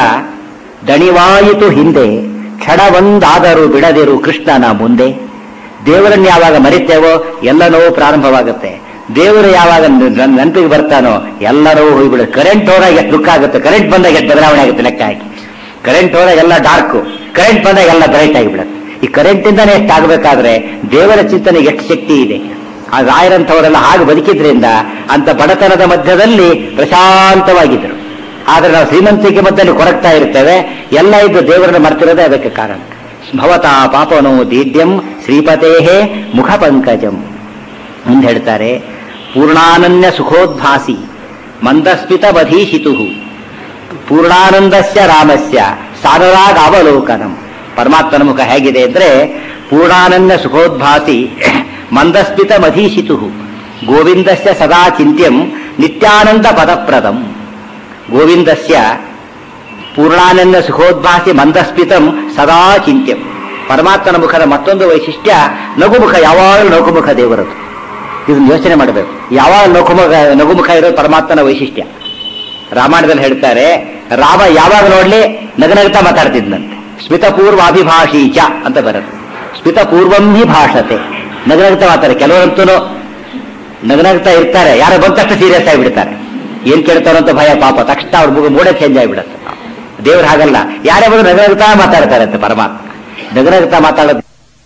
ದಣಿವಾಯಿತು ಹಿಂದೆ ಕ್ಷಣವೊಂದಾದರೂ ಬಿಡದಿರು ಕೃಷ್ಣನ ಮುಂದೆ ದೇವರನ್ನು ಯಾವಾಗ ಮರಿತೇವೋ ಎಲ್ಲ ನೋವು ಪ್ರಾರಂಭವಾಗುತ್ತೆ ದೇವರು ಯಾವಾಗ ನ- ನೆನಪಿಗೆ ಬರ್ತಾನೋ ಎಲ್ಲ ನೋವು ಹೋಗ್ಬಿಡುತ್ತೆ ಕರೆಂಟ್ ಹೋದಾಗ ಎಷ್ಟು ದುಃಖ ಆಗುತ್ತೆ ಕರೆಂಟ್ ಬಂದಾಗ ಎಷ್ಟು ಬದಲಾವಣೆ ಆಗುತ್ತೆ ಲೆಕ್ಕ ಹಾಕಿ ಕರೆಂಟ್ ಹೋದಾಗ ಎಲ್ಲ ಡಾರ್ಕ್ ಕರೆಂಟ್ ಬಂದಾಗ ಎಲ್ಲ ಬ್ರೈಟ್ ಆಗಿಬಿಡುತ್ತೆ ಈ ಕರೆಂಟ್ ಇಂದಾನೆ ಎಷ್ಟು ಆಗಬೇಕಾದ್ರೆ ದೇವರ ಚಿಂತನೆಗೆ ಎಷ್ಟು ಶಕ್ತಿ ಇದೆ ಆ ರಾಯರಂಥವರೆಲ್ಲ ಹಾಗೆ ಬದುಕಿದ್ರಿಂದ ಅಂತ ಬಡತನದ ಮಧ್ಯದಲ್ಲಿ ಪ್ರಶಾಂತವಾಗಿದ್ದರು ಆದ್ರೆ ನಾವು ಶ್ರೀಮಂತಿಕೆ ಮಧ್ಯದಲ್ಲಿ ಕೊರಗ್ತಾ ಇರ್ತೇವೆ ಎಲ್ಲ ಇದ್ದು ದೇವರನ್ನು ಮರ್ತಿರೋದೇ ಅದಕ್ಕೆ ಕಾರಣ ಭವತಾ ಪಾಪನೋ ದೀಡ್ಯಂ ಶ್ರೀಪತೇಹೇ ಮುಖ ಪಂಕಜಂ ಮುಂದೆ ಹೇಳ್ತಾರೆ ಪೂರ್ಣಾನನ್ಯ ಸುಖೋದ್ಭಾಸಿ ಮಂದಸ್ಮಿತ ಬಧೀಶಿತು ಪೂರ್ಣಾನಂದಸ್ಯ ರಾಮಸ್ಯ ಸಾರರಾಗ ಅವಲೋಕನಂ ಪರಮಾತ್ಮನ ಮುಖ ಹೇಗಿದೆ ಅಂದ್ರೆ ಪೂರ್ಣಾನಂದ ಸುಖೋದ್ಭಾಸಿ ಮಂದಸ್ಮಿತ ಮಧೀಶಿತು ಗೋವಿಂದಸ್ಯ ಸದಾ ಚಿಂತ್ಯಂ ನಿತ್ಯಾನಂದ ಪದಪ್ರದಂ ಗೋವಿಂದಸ್ಯ ಪೂರ್ಣಾನಂದ ಸುಖೋದ್ಭಾಸಿ ಮಂದಸ್ಮಿತಂ ಸದಾ ಚಿಂತ್ಯಂ ಪರಮಾತ್ಮನ ಮುಖದ ಮತ್ತೊಂದು ವೈಶಿಷ್ಟ್ಯ ನಗುಮುಖ ಯಾವಾಗಲೂ ನಗುಮುಖ ದೇವರದು ಇದನ್ನ ಯೋಚನೆ ಮಾಡಬೇಕು ಯಾವಾಗ ನಗುಮುಖ ನಗುಮುಖ ಇರೋದು ಪರಮಾತ್ಮನ ವೈಶಿಷ್ಟ್ಯ ರಾಮಾಯಣದಲ್ಲಿ ಹೇಳ್ತಾರೆ ರಾಮ ಯಾವಾಗ ನೋಡ್ಲಿ ನಗನಗ್ತಾ ಮಾತಾಡ್ತಿದ್ನಂತೆ ಸ್ಮಿತಪೂರ್ವಾಭಿಭಾಷಿ ಚ ಅಂತ ಬರುತ್ತೆ ಸ್ಮಿತಪೂರ್ವಂ ಹಿ ಭಾಷತೆ ನಗನಗ್ತಾ ಮಾತಾರೆ ಕೆಲವರಂತೂ ನಗನಗ್ತಾ ಇರ್ತಾರೆ ಯಾರು ಬಂದ ತಕ್ಷಣ ಸೀರಿಯಸ್ ಆಗಿಬಿಡ್ತಾರೆ ಏನ್ ಕೇಳ್ತಾರೋ ಅಂತ ಭಯ ಪಾಪ ತಕ್ಷಣ ಅವ್ರ ಮುಗ ಮೂಡೆ ಚೇಂಜ್ ಆಗಿಬಿಡುತ್ತೆ ದೇವ್ರು ಹಾಗಲ್ಲ ಯಾರೇ ಬಂದು ನಗನಗ್ತಾ ಮಾತಾಡ್ತಾರೆ ಅಂತ ಪರಮಾತ್ಮ ನಗನಗ್ತಾ ಮಾತಾಡೋದು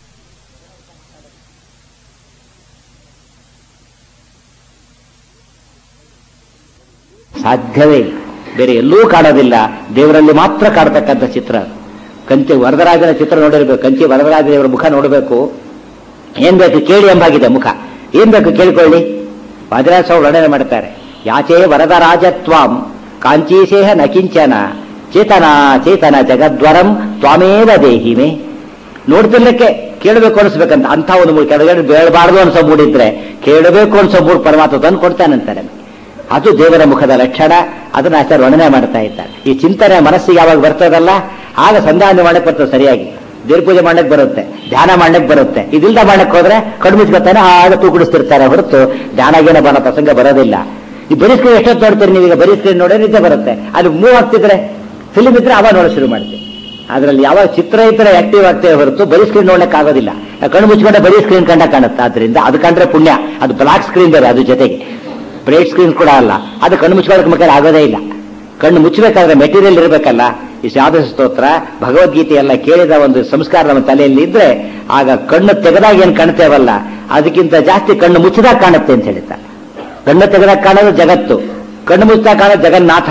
ಸಾಧ್ಯವೇ ಇಲ್ಲ ಬೇರೆ ಎಲ್ಲೂ ಕಾಣೋದಿಲ್ಲ ದೇವರಲ್ಲಿ ಮಾತ್ರ ಕಾಣತಕ್ಕಂಥ ಚಿತ್ರ ಕಂಚಿ ವರದರಾಜನ ಚಿತ್ರ ನೋಡಿರ್ಬೇಕು ಕಂಚಿ ವರದರಾಜ ದೇವರ ಮುಖ ನೋಡಬೇಕು ಏನ್ ಬೇಕು ಕೇಳಿ ಎಂಬಾಗಿದೆ ಮುಖ ಏನ್ ಬೇಕು ಕೇಳಿಕೊಳ್ಳಿ ವಾದಿರಾಜ ಸ್ವಾಮಿ ವರ್ಣನೆ ಮಾಡ್ತಾರೆ ಯಾಚೇ ವರದರಾಜತ್ವಾಂ ಕಾಂಚೀಸೇಹ ನಕಿಂಚನ ಚೇತನ ಚೇತನ ಜಗದ್ವರಂ ತ್ವಾಮೇವ ದೇಹಿಮೆ ನೋಡ್ತಿರ್ಲಿಕ್ಕೆ ಕೇಳಬೇಕು ಅನಿಸ್ಬೇಕಂತ ಅಂತ ಒಂದು ಮೂರು ಕೆಳಗಡೆ ಬೇಡಬಾರ್ದು ಅನ್ಸೋ ಮೂಡಿದ್ರೆ ಕೇಳಬೇಕು ಅನ್ಸೋ ಮೂರು ಪರಮಾತ್ಮ ತಂದು ಕೊಡ್ತಾನಂತಾರೆ ಅದು ದೇವರ ಮುಖದ ಲಕ್ಷಣ ಅದನ್ನ ಆಚಾರ್ಯ ವರ್ಣನೆ ಮಾಡ್ತಾ ಇದ್ದಾರೆ ಈ ಚಿಂತನೆ ಮನಸ್ಸಿಗೆ ಯಾವಾಗ ಬರ್ತದಲ್ಲ ಆಗ ಸಂಧಾನ ಮಾಡಕ್ ಬರ್ತದೆ ಸರಿಯಾಗಿ ದೇವ್ರ ಪೂಜೆ ಮಾಡಕ್ ಬರುತ್ತೆ ಧ್ಯಾನ ಮಾಡಕ್ ಬರುತ್ತೆ ಇದಿಲ್ದ ಮಾಡಕ್ ಹೋದ್ರೆ ಕಣ್ಣು ಮುಚ್ಕೊತಾನೆ ಆಗ ತೂಗುಡಿಸ್ತಿರ್ತಾರೆ ಹೊರತು ಧ್ಯಾನಗೇನ ಬರೋ ಪ್ರಸಂಗ ಬರೋದಿಲ್ಲ ಈ ಬರೀ ಸ್ಕ್ರೀನ್ ಎಷ್ಟೊತ್ತು ನೋಡ್ತೀರಿ ನೀವೀಗ ಬರೀ ಸ್ಕ್ರೀನ್ ನೋಡೋ ನಿದ್ದೆ ಬರುತ್ತೆ ಅಲ್ಲಿ ಮೂವ್ ಆಗ್ತಿದ್ರೆ ಫಿಲಿಮ್ ಇದ್ರೆ ಅವಾಗ ನೋಡೋ ಶುರು ಮಾಡ್ತೀವಿ ಅದ್ರಲ್ಲಿ ಯಾವಾಗ ಚಿತ್ರ ಇದ್ರೆ ಆಕ್ಟಿವ್ ಆಗ್ತೇವೆ ಹೊರತು ಬರೀ ಸ್ಕ್ರೀನ್ ನೋಡಕ್ ಆಗೋದಿಲ್ಲ ಕಣ್ಣು ಮುಚ್ಕೊಂಡೆ ಬರೀ ಸ್ಕ್ರೀನ್ ಕಂಡ ಕಾಣುತ್ತೆ ಆದ್ರಿಂದ ಅದು ಕಂಡ್ರೆ ಪುಣ್ಯ ಅದು ಬ್ಲಾಕ್ ಸ್ಕ್ರೀನ್ ಬೇರೆ ಅದು ಜೊತೆಗೆ ಬ್ರೈಟ್ ಸ್ಕ್ರೀನ್ ಕೂಡ ಅಲ್ಲ ಅದು ಕಣ್ಣು ಮುಚ್ಕೊಳ್ಳೋಕೆ ಮಕ್ಕಳು ಆಗೋದೇ ಇಲ್ಲ ಕಣ್ಣು ಮುಚ್ಚಬೇಕಾದ್ರೆ ಮೆಟೀರಿಯಲ್ ಇರಬೇಕಲ್ಲ ಈ ಶಾದ ಸ್ತೋತ್ರ ಭಗವದ್ಗೀತೆ ಎಲ್ಲ ಕೇಳಿದ ಒಂದು ಸಂಸ್ಕಾರ ನಮ್ಮ ತಲೆಯಲ್ಲಿ ಇದ್ರೆ ಆಗ ಕಣ್ಣು ತೆಗೆದಾಗ ಏನ್ ಕಾಣ್ತೇವಲ್ಲ ಅದಕ್ಕಿಂತ ಜಾಸ್ತಿ ಕಣ್ಣು ಮುಚ್ಚಿದಾಗ ಕಾಣುತ್ತೆ ಅಂತ ಹೇಳ್ತಾರೆ ಕಣ್ಣು ತೆಗೆದಾಗ ಕಾಣೋದು ಜಗತ್ತು ಕಣ್ಣು ಮುಚ್ಚಿದಾಗ ಕಾಣೋದು ಜಗನ್ನಾಥ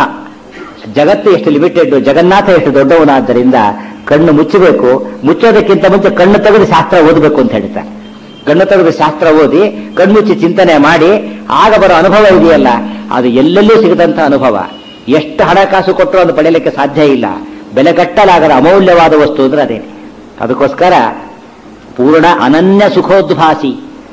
ಜಗತ್ತು ಎಷ್ಟು ಲಿಮಿಟೆಡ್ ಜಗನ್ನಾಥ ಎಷ್ಟು ದೊಡ್ಡವನಾದ್ದರಿಂದ ಕಣ್ಣು ಮುಚ್ಚಬೇಕು ಮುಚ್ಚೋದಕ್ಕಿಂತ ಮುಂಚೆ ಕಣ್ಣು ತೆಗೆದು ಶಾಸ್ತ್ರ ಓದಬೇಕು ಅಂತ ಹೇಳ್ತಾರೆ ಕಣ್ಣು ತೆಗೆದು ಶಾಸ್ತ್ರ ಓದಿ ಕಣ್ಮುಚ್ಚಿ ಚಿಂತನೆ ಮಾಡಿ ಆಗ ಬರೋ ಅನುಭವ ಇದೆಯಲ್ಲ ಅದು ಎಲ್ಲೆಲ್ಲೂ ಸಿಗದಂತ ಅನುಭವ ಎಷ್ಟು ಹಣಕಾಸು ಕೊಟ್ಟರು ಅದು ಪಡೆಯಲಿಕ್ಕೆ ಸಾಧ್ಯ ಇಲ್ಲ ಬೆಲೆ ಕಟ್ಟಲಾಗದ ಅಮೂಲ್ಯವಾದ ವಸ್ತು ಅಂದ್ರೆ ಅದೇ ಅದಕ್ಕೋಸ್ಕರ ಪೂರ್ಣ ಅನನ್ಯ ಸುಖೋದ್ಭಾಸಿ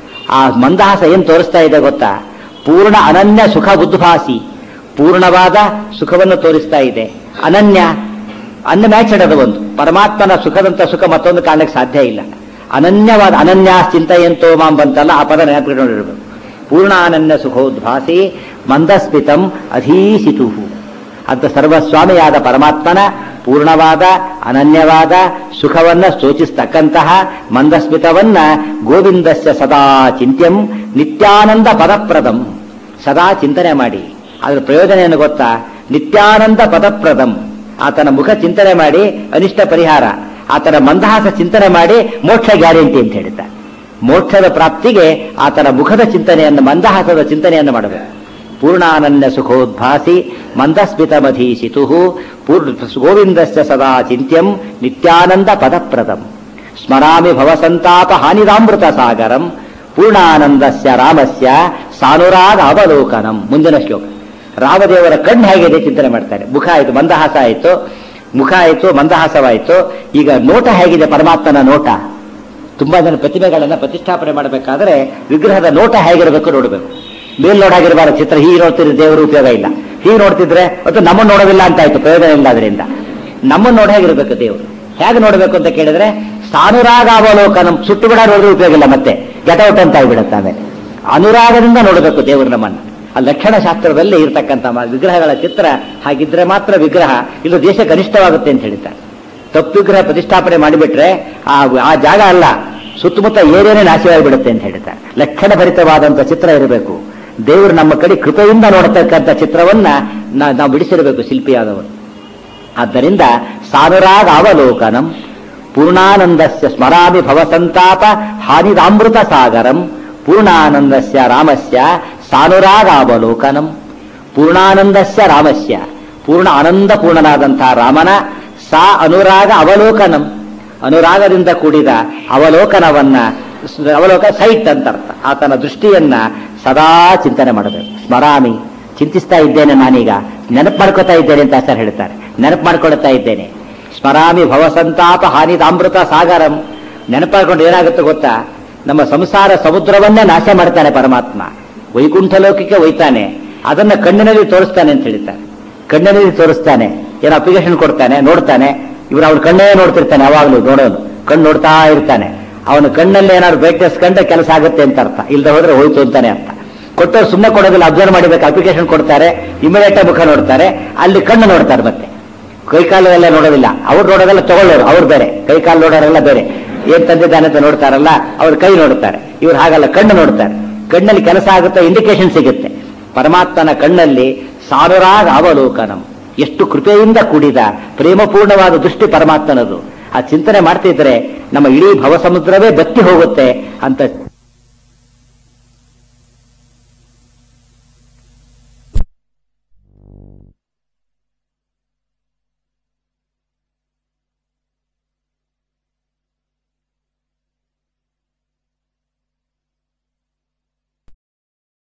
ಆ ಮಂದಹಾಸ ಏನ್ ತೋರಿಸ್ತಾ ಇದೆ ಗೊತ್ತಾ ಪೂರ್ಣ ಅನನ್ಯ ಸುಖ ಉದ್ಭಾಸಿ ಪೂರ್ಣವಾದ ಸುಖವನ್ನು ತೋರಿಸ್ತಾ ಇದೆ ಅನನ್ಯ ಅನ್ನ ಮ್ಯಾಚಡ್ ಅದು ಒಂದು ಪರಮಾತ್ಮನ ಸುಖದಂತ ಸುಖ ಮತ್ತೊಂದು ಕಾಣಕ್ಕೆ ಸಾಧ್ಯ ಇಲ್ಲ ಅನನ್ಯವಾದ ಅನನ್ಯ ಚಿಂತೆಯಂತೋ ಮಾಂ ಬಂತಲ್ಲ ಆ ಪದ ನೆನಪಿಟ್ಕೊಂಡಿರ್ಬೇಕು ಪೂರ್ಣ ಅನನ್ಯ ಸುಖೋದ್ಭಾಸಿ ಮಂದಸ್ಮಿತಂ ಅಧೀಸಿತು ಅಂತ ಸರ್ವಸ್ವಾಮಿಯಾದ ಪರಮಾತ್ಮನ ಪೂರ್ಣವಾದ ಅನನ್ಯವಾದ ಸುಖವನ್ನ ಸೂಚಿಸ್ತಕ್ಕಂತಹ ಮಂದಸ್ಮಿತವನ್ನ ಗೋವಿಂದಸ್ಯ ಸದಾ ಚಿಂತ್ಯಂ ನಿತ್ಯಾನಂದ ಪದಪ್ರದಂ ಸದಾ ಚಿಂತನೆ ಮಾಡಿ ಅದರ ಪ್ರಯೋಜನ ಏನು ಗೊತ್ತಾ ನಿತ್ಯಾನಂದ ಪದಪ್ರದಂ ಆತನ ಮುಖ ಚಿಂತನೆ ಮಾಡಿ ಅನಿಷ್ಟ ಪರಿಹಾರ ಆತನ ಮಂದಹಾಸ ಚಿಂತನೆ ಮಾಡಿ ಮೋಕ್ಷ ಗ್ಯಾರಂಟಿ ಅಂತ ಹೇಳ್ತಾರೆ ಮೋಕ್ಷದ ಪ್ರಾಪ್ತಿಗೆ ಆತನ ಮುಖದ ಚಿಂತನೆಯನ್ನು ಮಂದಹಾಸದ ಚಿಂತನೆಯನ್ನು ಮಾಡಬೇಕು ಪೂರ್ಣಾನನ್ಯ ಸುಖೋದ್ಭಾಸಿ ಮಂದಸ್ಮಿತ ಮಧೀಸಿತು ಗೋವಿಂದಸ್ಯ ಸದಾ ಚಿಂತ್ಯಂ ನಿತ್ಯಾನಂದ ಪದಪ್ರದಂ ಸ್ಮರಾಮಿ ಭವಸಂತಾಪ ಹಾನಿದಾಮೃತ ಸಾಗರಂ ಪೂರ್ಣಾನಂದಸ್ಯ ರಾಮಸ್ಯ ಸಾನುರಾಗ ಅವಲೋಕನಂ ಮುಂದಿನ ಶ್ಲೋಕ ರಾಮದೇವರ ಕಣ್ಣು ಹೇಗಿದೆ ಚಿಂತನೆ ಮಾಡ್ತಾರೆ ಮುಖ ಆಯಿತು ಮಂದಹಾಸ ಆಯಿತು ಮುಖ ಆಯಿತು ಮಂದಹಾಸವಾಯಿತು ಈಗ ನೋಟ ಹೇಗಿದೆ ಪರಮಾತ್ಮನ ನೋಟ ತುಂಬಾ ಜನ ಪ್ರತಿಮೆಗಳನ್ನ ಪ್ರತಿಷ್ಠಾಪನೆ ಮಾಡಬೇಕಾದ್ರೆ ವಿಗ್ರಹದ ನೋಟ ಹೇಗಿರಬೇಕು ನೋಡಬೇಕು ಮೇಲ್ ನೋಡಾಗಿರಬಾರ ಚಿತ್ರ ಹೀಗೆ ನೋಡ್ತಿದ್ರೆ ದೇವರ ಉಪಯೋಗ ಇಲ್ಲ ಹೀಗೆ ನೋಡ್ತಿದ್ರೆ ಮತ್ತು ನಮ್ಮನ್ನು ನೋಡೋದಿಲ್ಲ ಅಂತ ಆಯ್ತು ಪ್ರಯೋಜನ ಇಲ್ಲ ಅದರಿಂದ ನಮ್ಮನ್ನು ನೋಡ ಹೇಗಿರ್ಬೇಕು ದೇವರು ಹೇಗೆ ನೋಡಬೇಕು ಅಂತ ಕೇಳಿದ್ರೆ ಸಾನುರಾಗ ಅವಲೋಕನ ಸುಟ್ಟು ಬಿಡ ನೋಡಿದ್ರೆ ಉಪಯೋಗ ಇಲ್ಲ ಮತ್ತೆ ಗೆಟೌಟ್ ಅಂತ ಆಗ್ಬಿಡುತ್ತೆ ಆಮೇಲೆ ಅನುರಾಗದಿಂದ ನೋಡಬೇಕು ದೇವರು ನಮ್ಮನ್ನ ಆ ಲಕ್ಷಣ ಶಾಸ್ತ್ರದಲ್ಲಿ ಇರ್ತಕ್ಕಂಥ ವಿಗ್ರಹಗಳ ಚಿತ್ರ ಹಾಗಿದ್ರೆ ಮಾತ್ರ ವಿಗ್ರಹ ಇದು ದೇಶ ಕನಿಷ್ಠವಾಗುತ್ತೆ ಅಂತ ಹೇಳ್ತಾರೆ ತಪ್ಪು ವಿಗ್ರಹ ಪ್ರತಿಷ್ಠಾಪನೆ ಮಾಡಿಬಿಟ್ರೆ ಆ ಆ ಜಾಗ ಅಲ್ಲ ಸುತ್ತಮುತ್ತ ಏನೇನೇ ನಾಶವಾಗಿಬಿಡುತ್ತೆ ಅಂತ ಹೇಳ್ತಾರೆ ಲಕ್ಷಣ ಭರಿತವಾದಂಥ ಚಿತ್ರ ಇರಬೇಕು ದೇವರು ನಮ್ಮ ಕಡೆ ಕೃಪೆಯಿಂದ ನೋಡತಕ್ಕಂಥ ಚಿತ್ರವನ್ನ ನಾವು ಬಿಡಿಸಿರಬೇಕು ಶಿಲ್ಪಿಯಾದವರು ಆದ್ದರಿಂದ ಸಾನುರಾಗ ಅವಲೋಕನಂ ಪೂರ್ಣಾನಂದಸ್ಯ ಸ್ಮರಾಮಿ ಭವಸಂತಾಪ ಹಾನಿದಾಮೃತ ಸಾಗರಂ ಪೂರ್ಣಾನಂದಸ್ಯ ರಾಮಸ್ಯ ಸಾನುರಾಗಾವಲೋಕನಂ ಪೂರ್ಣಾನಂದಸ್ಯ ರಾಮಸ್ಯ ಪೂರ್ಣ ಆನಂದ ಪೂರ್ಣನಾದಂತಹ ರಾಮನ ಸಾ ಅನುರಾಗ ಅವಲೋಕನಂ ಅನುರಾಗದಿಂದ ಕೂಡಿದ ಅವಲೋಕನವನ್ನ ಅವಲೋಕ ಸೈಟ್ ಅಂತ ಅರ್ಥ ಆತನ ದೃಷ್ಟಿಯನ್ನ ಸದಾ ಚಿಂತನೆ ಮಾಡಬೇಕು ಸ್ಮರಾಮಿ ಚಿಂತಿಸ್ತಾ ಇದ್ದೇನೆ ನಾನೀಗ ನೆನಪು ಮಾಡ್ಕೋತಾ ಇದ್ದೇನೆ ಅಂತ ಸರ್ ಹೇಳ್ತಾರೆ ನೆನಪು ಮಾಡ್ಕೊಳ್ತಾ ಇದ್ದೇನೆ ಸ್ಮರಾಮಿ ಭವಸಂತಾಪ ಹಾನಿದಾಮೃತ ಸಾಗರಂ ನೆನಪು ಮಾಡ್ಕೊಂಡು ಏನಾಗುತ್ತೆ ಗೊತ್ತಾ ನಮ್ಮ ಸಂಸಾರ ಸಮುದ್ರವನ್ನೇ ನಾಶ ಮಾಡ್ತಾನೆ ಪರಮಾತ್ಮ ವೈಕುಂಠ ಲೋಕಕ್ಕೆ ಒಯ್ತಾನೆ ಅದನ್ನ ಕಣ್ಣಿನಲ್ಲಿ ತೋರಿಸ್ತಾನೆ ಅಂತ ಹೇಳ್ತಾರೆ ಕಣ್ಣಿನಲ್ಲಿ ತೋರಿಸ್ತಾನೆ ಏನೋ ಅಪ್ಲಿಕೇಶನ್ ಕೊಡ್ತಾನೆ ನೋಡ್ತಾನೆ ಇವ್ರು ಅವ್ರ ಕಣ್ಣೇ ನೋಡ್ತಿರ್ತಾನೆ ಯಾವಾಗಲೂ ನೋಡೋನು ಕಣ್ಣು ನೋಡ್ತಾ ಇರ್ತಾನೆ ಅವನ ಕಣ್ಣಲ್ಲಿ ಏನಾದ್ರು ಬ್ರೈಟ್ನೆಸ್ ಕಂಡ್ರೆ ಕೆಲಸ ಆಗುತ್ತೆ ಅಂತ ಅರ್ಥ ಇಲ್ಲದೆ ಹೋದ್ರೆ ಹೋಯ್ತು ಅಂತಾನೆ ಅರ್ಥ ಕೊಟ್ಟವ್ರು ಸುಮ್ಮನೆ ಕೊಡೋದಿಲ್ಲ ಅಬ್ಸರ್ವ್ ಮಾಡಿಬೇಕು ಅಪ್ಲಿಕೇಶನ್ ಕೊಡ್ತಾರೆ ಇಮಿಡಿಯೇಟ್ ಮುಖ ನೋಡ್ತಾರೆ ಅಲ್ಲಿ ಕಣ್ಣು ನೋಡ್ತಾರೆ ಮತ್ತೆ ಕೈಕಾಲು ಎಲ್ಲ ನೋಡೋದಿಲ್ಲ ಅವ್ರು ನೋಡೋದೆಲ್ಲ ತಗೊಳ್ಳೋರು ಅವ್ರು ಬೇರೆ ಕೈಕಾಲು ನೋಡೋರೆಲ್ಲ ಬೇರೆ ಏನ್ ತಂದಿದ್ದಾನೆ ಅಂತ ನೋಡ್ತಾರಲ್ಲ ಅವ್ರ ಕೈ ನೋಡ್ತಾರೆ ಇವ್ರು ಹಾಗಲ್ಲ ಕಣ್ಣು ನೋಡ್ತಾರೆ ಕಣ್ಣಲ್ಲಿ ಕೆಲಸ ಆಗುತ್ತೆ ಇಂಡಿಕೇಶನ್ ಸಿಗುತ್ತೆ ಪರಮಾತ್ಮನ ಕಣ್ಣಲ್ಲಿ ಸಾವಿರಾಗ ಅವಲೋಕನಂ ಎಷ್ಟು ಕೃಪೆಯಿಂದ ಕೂಡಿದ ಪ್ರೇಮಪೂರ್ಣವಾದ ದೃಷ್ಟಿ ಪರಮಾತ್ಮನದು ಆ ಚಿಂತನೆ ಮಾಡ್ತಿದ್ರೆ ನಮ್ಮ ಇಡೀ ಭವಸಮುದ್ರವೇ ಬತ್ತಿ ಹೋಗುತ್ತೆ ಅಂತ